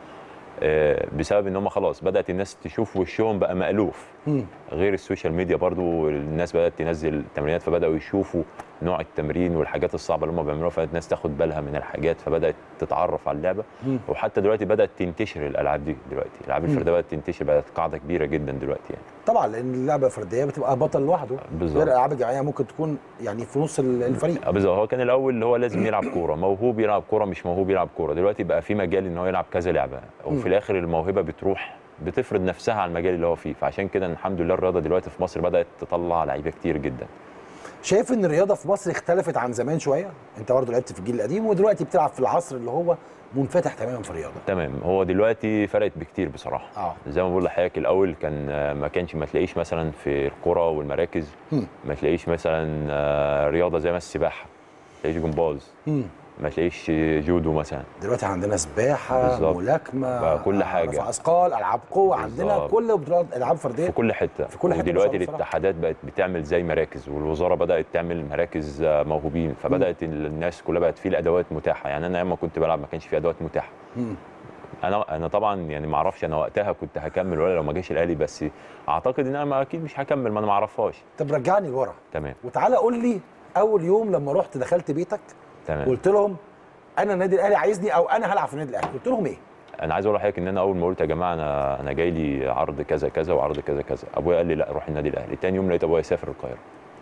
G: آه، بسبب ان هم خلاص بدات الناس تشوف وشهم بقى مألوف
A: مم.
G: غير السوشيال ميديا برضو الناس بدات تنزل تمرينات فبداوا يشوفوا نوع التمرين والحاجات الصعبه اللي هم بيعملوها فالناس تاخد بالها من الحاجات فبدات تتعرف على اللعبه
A: مم.
G: وحتى دلوقتي بدات تنتشر الالعاب دي دلوقتي الالعاب الفرديه بدات تنتشر بقت قاعده كبيره جدا دلوقتي يعني
A: طبعا لان اللعبه الفرديه بتبقى بطل لوحده
G: بالظبط.
A: غير الالعاب الجماعيه ممكن تكون يعني في نص ال- الفريق
G: آه، بالظبط هو كان الاول اللي هو لازم يلعب كوره موهوب يلعب كوره مش موهوب يلعب كوره دلوقتي بقى في مجال ان هو يلعب كذا لعبه
A: مم.
G: وفي الاخر الموهبه بتروح بتفرض نفسها على المجال اللي هو فيه فعشان كده الحمد لله الرياضه دلوقتي في مصر بدات تطلع لعيبه كتير جدا
A: شايف ان الرياضه في مصر اختلفت عن زمان شويه انت برضه لعبت في الجيل القديم ودلوقتي بتلعب في العصر اللي هو منفتح تماما في الرياضه
G: تمام هو دلوقتي فرقت بكتير بصراحه
A: اه
G: زي ما بقول لحضرتك الاول كان آه، ما كانش ما تلاقيش مثلا في الكره والمراكز
A: مم.
G: ما تلاقيش مثلا آه، رياضه زي ما السباحه ما تلاقيش جمباز
A: مم.
G: ما تلاقيش جودو مثلا
A: دلوقتي عندنا سباحه
G: بالظبط.
A: ملاكمه
G: بقى كل
A: آه،
G: حاجة.
A: رفع اثقال العاب قوه عندنا
G: بالظبط.
A: كل بطولات العاب فرديه
G: في كل حته
A: في كل حتة
G: ودلوقتي
A: ما شاء الله
G: الاتحادات بقت بتعمل زي مراكز والوزاره بدات تعمل مراكز آه، موهوبين فبدات الناس كلها بقت في الادوات متاحه يعني انا لما كنت بلعب ما كانش في ادوات متاحه
A: مم.
G: انا انا طبعا يعني ما اعرفش انا وقتها كنت هكمل ولا لو ما جاش الاهلي بس اعتقد ان انا ما اكيد مش هكمل ما انا ما اعرفهاش
A: طب رجعني لورا
G: تمام
A: وتعالى قول لي اول يوم لما رحت دخلت بيتك
G: تمام
A: قلت لهم انا النادي الاهلي عايزني او انا هلعب في النادي الاهلي قلت لهم ايه
G: انا عايز اقول لحضرتك ان انا اول ما قلت يا جماعه انا انا جاي لي عرض كذا كذا وعرض كذا كذا ابويا قال لي لا روح النادي الاهلي تاني يوم لقيت ابويا سافر القاهره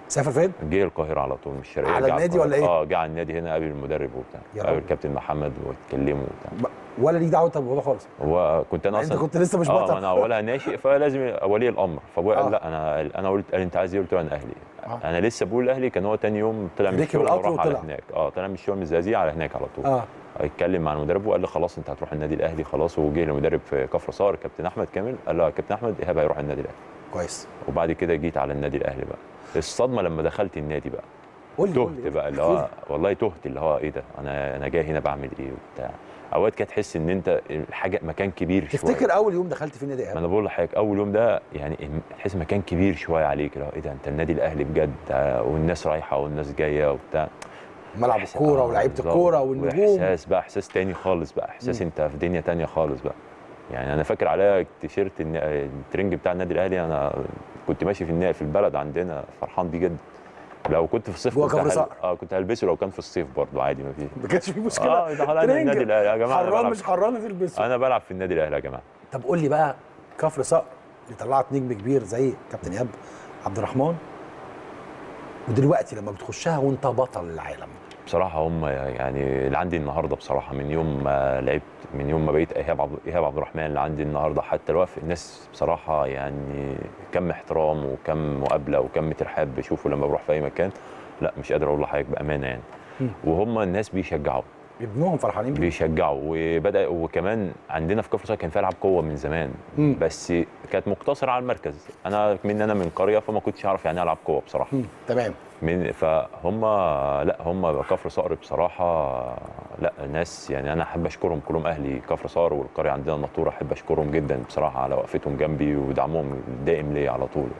A: سافر فين؟
G: جه القاهره على طول مش الشرقيه
A: على
G: جه
A: النادي
G: القاهرة.
A: ولا إيه؟
G: اه جه على النادي هنا قابل المدرب وبتاع
A: يا
G: قابل
A: راجل.
G: الكابتن محمد واتكلموا وبتاع
A: ب- ولا ليك دعوه بالموضوع خالص
G: هو كنت انا
A: انت
G: اصلا
A: كنت لسه مش
G: اه
A: بطل
G: ما انا اولها ناشئ فلازم ولي الامر فابويا
A: آه.
G: قال لا انا انا قلت قال انت عايز ايه قلت له انا اهلي
A: آه.
G: انا لسه بقول اهلي كان هو تاني يوم طلع من
A: ركب
G: الشغل
A: القطر
G: وراح على
A: وطلع.
G: هناك اه طلع من الشغل من الزقازيق على هناك على طول
A: اه
G: اتكلم مع المدرب وقال لي خلاص انت هتروح النادي الاهلي خلاص وجه المدرب في كفر صار كابتن احمد كامل قال له يا كابتن احمد ايهاب هيروح النادي الاهلي
A: كويس
G: وبعد كده جيت على النادي الاهلي بقى الصدمه لما دخلت النادي بقى
A: قول لي قول لي
G: تهت بقى اللي هو والله تهت اللي هو ايه ده انا انا جاي هنا بعمل ايه وبتاع اوقات كده تحس ان انت الحاجه مكان كبير شويه
A: تفتكر اول يوم دخلت في النادي
G: ما
A: ايه؟
G: انا بقول لحضرتك اول يوم ده يعني تحس مكان كبير شويه عليك اللي هو ايه ده انت النادي الاهلي بجد آه، والناس رايحه والناس جايه وبتاع
A: ملعب
G: إحساس-
A: الكوره
G: آه،
A: ولاعيبه
G: بالظبط.
A: الكوره والنجوم
G: واحساس بقى احساس تاني خالص بقى احساس
A: مم.
G: انت في دنيا تانية خالص بقى يعني انا فاكر عليا التيشيرت الن- الترنج بتاع النادي الاهلي انا كنت ماشي في النا- في البلد عندنا فرحان بيه جدا لو كنت في الصيف
A: جوه
G: كنت
A: كفر
G: هل-
A: صقر.
G: اه كنت هلبسه لو كان في الصيف برضه عادي ما فيش
A: ما كانش في مشكله
G: اه ده خلاص
A: ترنج.
G: النادي الاهلي يا جماعه أنا
A: حران
G: بلعب-
A: مش حران تلبسه
G: انا بلعب في النادي الاهلي يا جماعه
A: طب قول لي بقى كفر صقر اللي طلعت نجم كبير زي كابتن ايهاب عبد الرحمن ودلوقتي لما بتخشها وانت بطل العالم
G: بصراحة هم يعني اللي عندي النهارده بصراحة من يوم ما لعبت من يوم ما بقيت إيهاب عبد إيهاب عبد الرحمن اللي عندي النهارده حتى الوقف الناس بصراحة يعني كم احترام وكم مقابلة وكم ترحاب بشوفه لما بروح في أي مكان لا مش قادر أقول لحضرتك بأمانة يعني
A: مم.
G: وهم الناس بيشجعوا
A: ابنهم فرحانين بيه
G: بيشجعوا وبدا وكمان عندنا في كفر سعد كان في العاب قوه من زمان
A: مم.
G: بس كانت مقتصره على المركز انا من انا من قريه فما كنتش اعرف يعني ايه العاب قوه بصراحه
A: مم. تمام
G: من فهم لا هم كفر صقر بصراحه لا ناس يعني انا احب اشكرهم كلهم اهلي كفر صقر والقريه عندنا الناطوره احب اشكرهم جدا بصراحه على وقفتهم جنبي ودعمهم الدائم ليا على طول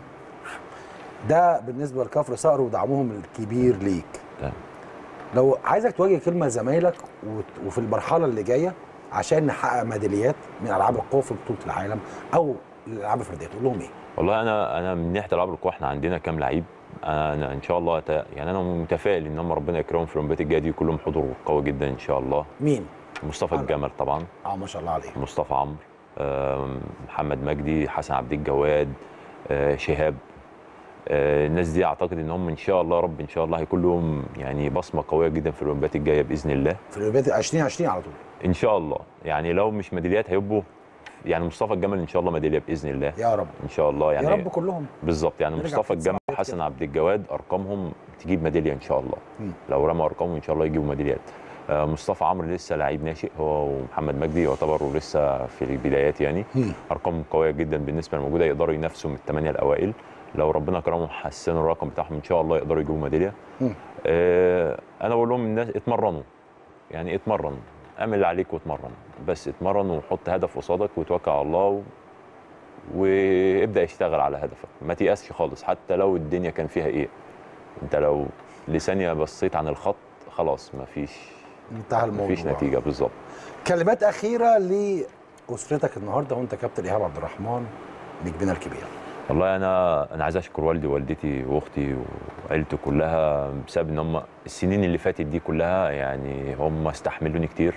A: ده بالنسبه لكفر صقر ودعمهم الكبير ليك
G: تمام.
A: لو عايزك توجه كلمه لزمايلك وت- وفي المرحله اللي جايه عشان نحقق ميداليات من العاب القوه في بطوله العالم او الالعاب الفرديه تقول لهم ايه؟
G: والله انا انا من ناحيه العاب القوى احنا عندنا كام لعيب انا ان شاء الله أت- يعني انا متفائل ان هم ربنا يكرمهم في الاولمبياد الجايه دي كلهم حضور قوي جدا ان شاء الله
A: مين؟
G: مصطفى
A: على-
G: الجمل طبعا
A: اه ما شاء الله عليه
G: مصطفى عمرو آم، محمد مجدي حسن عبد الجواد آه، شهاب آه، الناس دي اعتقد ان هم ان شاء الله يا رب ان شاء الله هيكون لهم يعني بصمه قويه جدا في الاولمبياد الجايه باذن الله
A: في الاولمبياد 2020 على طول
G: ان شاء الله يعني لو مش ميداليات هيبقوا يعني مصطفى الجمل ان شاء الله ميداليه باذن الله
A: يا رب
G: ان شاء الله يعني
A: يا رب كلهم
G: بالظبط يعني
A: نرجع
G: مصطفى
A: في
G: الجمل
A: السبعينات
G: وحسن
A: كده.
G: عبد الجواد ارقامهم تجيب ميداليه ان شاء الله
A: مم.
G: لو رموا ارقامهم ان شاء الله يجيبوا ميداليات آه، مصطفى عمرو لسه لعيب ناشئ هو ومحمد مجدي يعتبروا لسه في البدايات يعني
A: مم.
G: ارقام قويه جدا بالنسبه للموجوده يقدروا ينافسوا من الثمانيه الاوائل لو ربنا كرمهم حسنوا الرقم بتاعهم ان شاء الله يقدروا يجيبوا ميداليه
A: مم.
G: آه، انا بقول لهم الناس اتمرنوا يعني اتمرن اعمل اللي عليك واتمرن بس اتمرن وحط هدف قصادك وتوكل على الله و... وابدا اشتغل على هدفك ما تيأسش خالص حتى لو الدنيا كان فيها ايه انت لو لثانيه بصيت عن الخط خلاص مفيش
A: انتهى الموضوع
G: مفيش نتيجه بالظبط
A: كلمات اخيره لاسرتك النهارده وانت كابتن ايهاب عبد الرحمن نجمنا الكبير
G: والله انا انا عايز اشكر والدي ووالدتي واختي وعيلتي كلها بسبب ان هم السنين اللي فاتت دي كلها يعني هم استحملوني كتير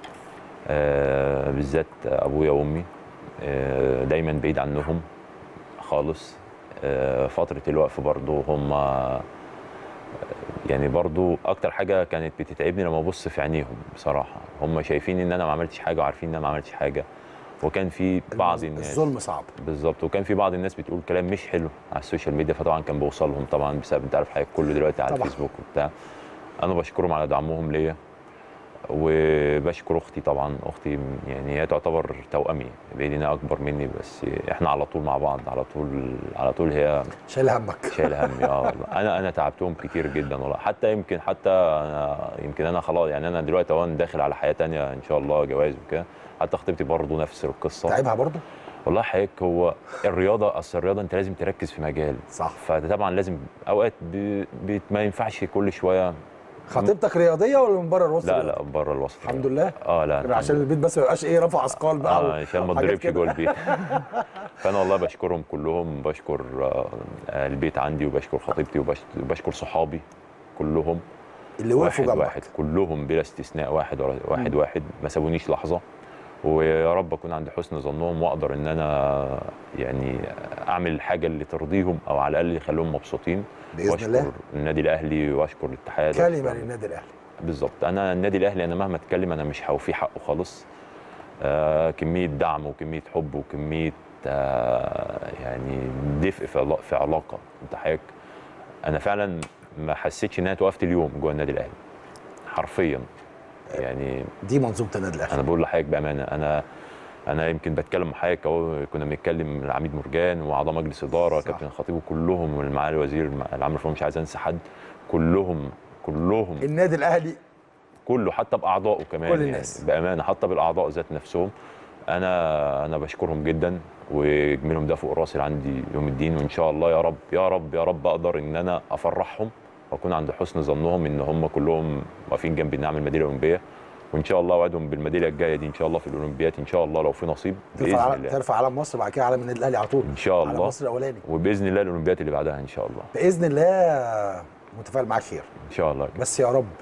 G: آه بالذات ابويا وامي آه دايما بعيد عنهم خالص آه فتره الوقف برضو هم يعني برضو اكتر حاجه كانت بتتعبني لما ابص في عينيهم بصراحه هم شايفين ان انا ما عملتش حاجه وعارفين ان انا ما عملتش حاجه وكان في بعض الناس
A: الظلم صعب
G: بالظبط وكان في بعض الناس بتقول كلام مش حلو على السوشيال ميديا فطبعا كان بوصلهم طبعا بسبب انت عارف حضرتك كله دلوقتي على
A: طبعا.
G: الفيسبوك وبتاع انا بشكرهم على دعمهم ليا وبشكر اختي طبعا اختي يعني هي تعتبر توأمي بعيدنا اكبر مني بس احنا على طول مع بعض على طول على طول هي
A: شايل همك
G: شايل همي اه والله انا انا تعبتهم كتير جدا والله حتى يمكن حتى أنا يمكن انا خلاص يعني انا دلوقتي اهو داخل على حياه تانية ان شاء الله جواز وكده حتى خطيبتي برضه نفس القصه
A: تعبها برضه
G: والله حضرتك هو الرياضه اصل الرياضه انت لازم تركز في مجال
A: صح
G: فطبعا لازم اوقات ب... ب... ما ينفعش كل شويه
A: خطيبتك رياضيه ولا من بره الوسط
G: لا
A: الرياضي؟
G: لا بره الوسط
A: الحمد لله
G: اه لا الحمد
A: عشان
G: لله.
A: البيت بس ما يبقاش ايه رفع اثقال بقى
G: اه
A: و-
G: عشان ما
A: وحاجات
G: تضربش
A: كده.
G: جوه البيت فانا والله بشكرهم كلهم بشكر آه، البيت عندي وبشكر خطيبتي وبش- وبشكر صحابي كلهم
A: اللي وقفوا
G: واحد
A: جنبك
G: واحد كلهم بلا استثناء واحد ورا واحد واحد ما سابونيش لحظه ويا رب اكون عند حسن ظنهم واقدر ان انا يعني اعمل الحاجه اللي ترضيهم او على الاقل يخليهم مبسوطين
A: بإذن
G: واشكر
A: الله.
G: النادي الاهلي واشكر الاتحاد
A: كلمه
G: وأشكر-
A: للنادي الاهلي
G: بالظبط انا النادي الاهلي انا مهما اتكلم انا مش هوفيه حقه خالص آه كميه دعم وكميه حب وكميه آه يعني دفء في علا- في علاقه انت حضرتك انا فعلا ما حسيتش ان انا اتوقفت اليوم جوه النادي الاهلي حرفيا يعني
A: دي منظومه النادي الاهلي
G: انا بقول لحضرتك بامانه انا انا يمكن بتكلم مع حضرتك اهو كنا بنتكلم العميد مرجان واعضاء مجلس اداره
A: صح.
G: كابتن الخطيب وكلهم والمعالي الوزير العام الفنون مش عايز انسى حد كلهم كلهم
A: النادي الاهلي
G: كله حتى باعضائه كمان
A: كل الناس.
G: يعني بامانه حتى بالاعضاء ذات نفسهم انا انا بشكرهم جدا وجميلهم ده فوق راسي عندي يوم الدين وان شاء الله يا رب يا رب يا رب اقدر ان انا افرحهم واكون عند حسن ظنهم ان هم كلهم واقفين جنبي ان اعمل ميداليه اولمبيه وان شاء الله اوعدهم بالميداليه الجايه دي ان شاء الله في الاولمبياد ان شاء الله لو في نصيب باذن
A: ترفع علم
G: الله
A: ترفع علم مصر بعد كده علم النادي الاهلي على طول
G: ان شاء
A: على
G: الله
A: مصر الاولاني
G: وباذن الله الاولمبياد اللي بعدها ان شاء الله
A: باذن الله متفائل معاك خير
G: ان شاء الله كده.
A: بس يا رب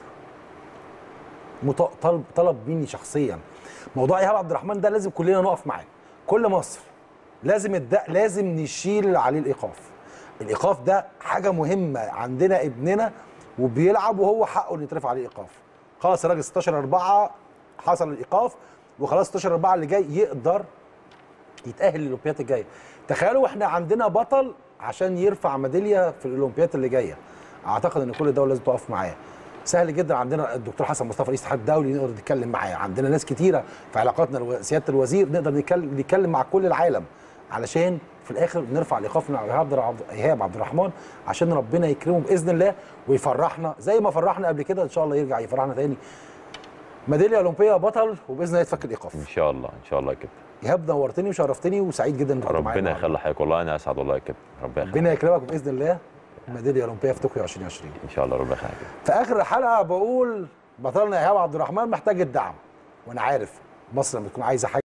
A: مط- طلب طلب مني شخصيا موضوع ايهاب عبد الرحمن ده لازم كلنا نقف معاه كل مصر لازم الد... لازم نشيل عليه الايقاف الايقاف ده حاجه مهمه عندنا ابننا وبيلعب وهو حقه ان يترفع عليه ايقاف خلاص الراجل 16 4 حصل الايقاف وخلاص 16 4 اللي جاي يقدر يتاهل للاولمبياد الجايه تخيلوا احنا عندنا بطل عشان يرفع ميداليه في الاولمبياد اللي جايه اعتقد ان كل الدول لازم تقف معاه سهل جدا عندنا الدكتور حسن مصطفى رئيس الاتحاد الدولي نقدر نتكلم معاه عندنا ناس كتيره في علاقاتنا الو- سياده الوزير نقدر نتكلم نتكلم مع كل العالم علشان في الاخر نرفع الايقاف من على ايهاب عبد- ايهاب عبد الرحمن عشان ربنا يكرمه باذن الله ويفرحنا زي ما فرحنا قبل كده ان شاء الله يرجع يفرحنا تاني ميداليه اولمبيه بطل وباذن الله يتفك الايقاف
G: ان شاء الله ان شاء الله كده
A: ايهاب نورتني وشرفتني وسعيد جدا انك كنت معايا
G: ربنا
A: النهاردة.
G: يخلي حضرتك والله انا اسعد والله يا كابتن ربنا يخليك
A: ربنا يكرمك باذن الله ميداليه اولمبيه في طوكيو 2020
G: ان شاء الله ربنا يخليك
A: في اخر الحلقه بقول بطلنا ايهاب عبد الرحمن محتاج الدعم وانا عارف مصر لما تكون عايزه حاجه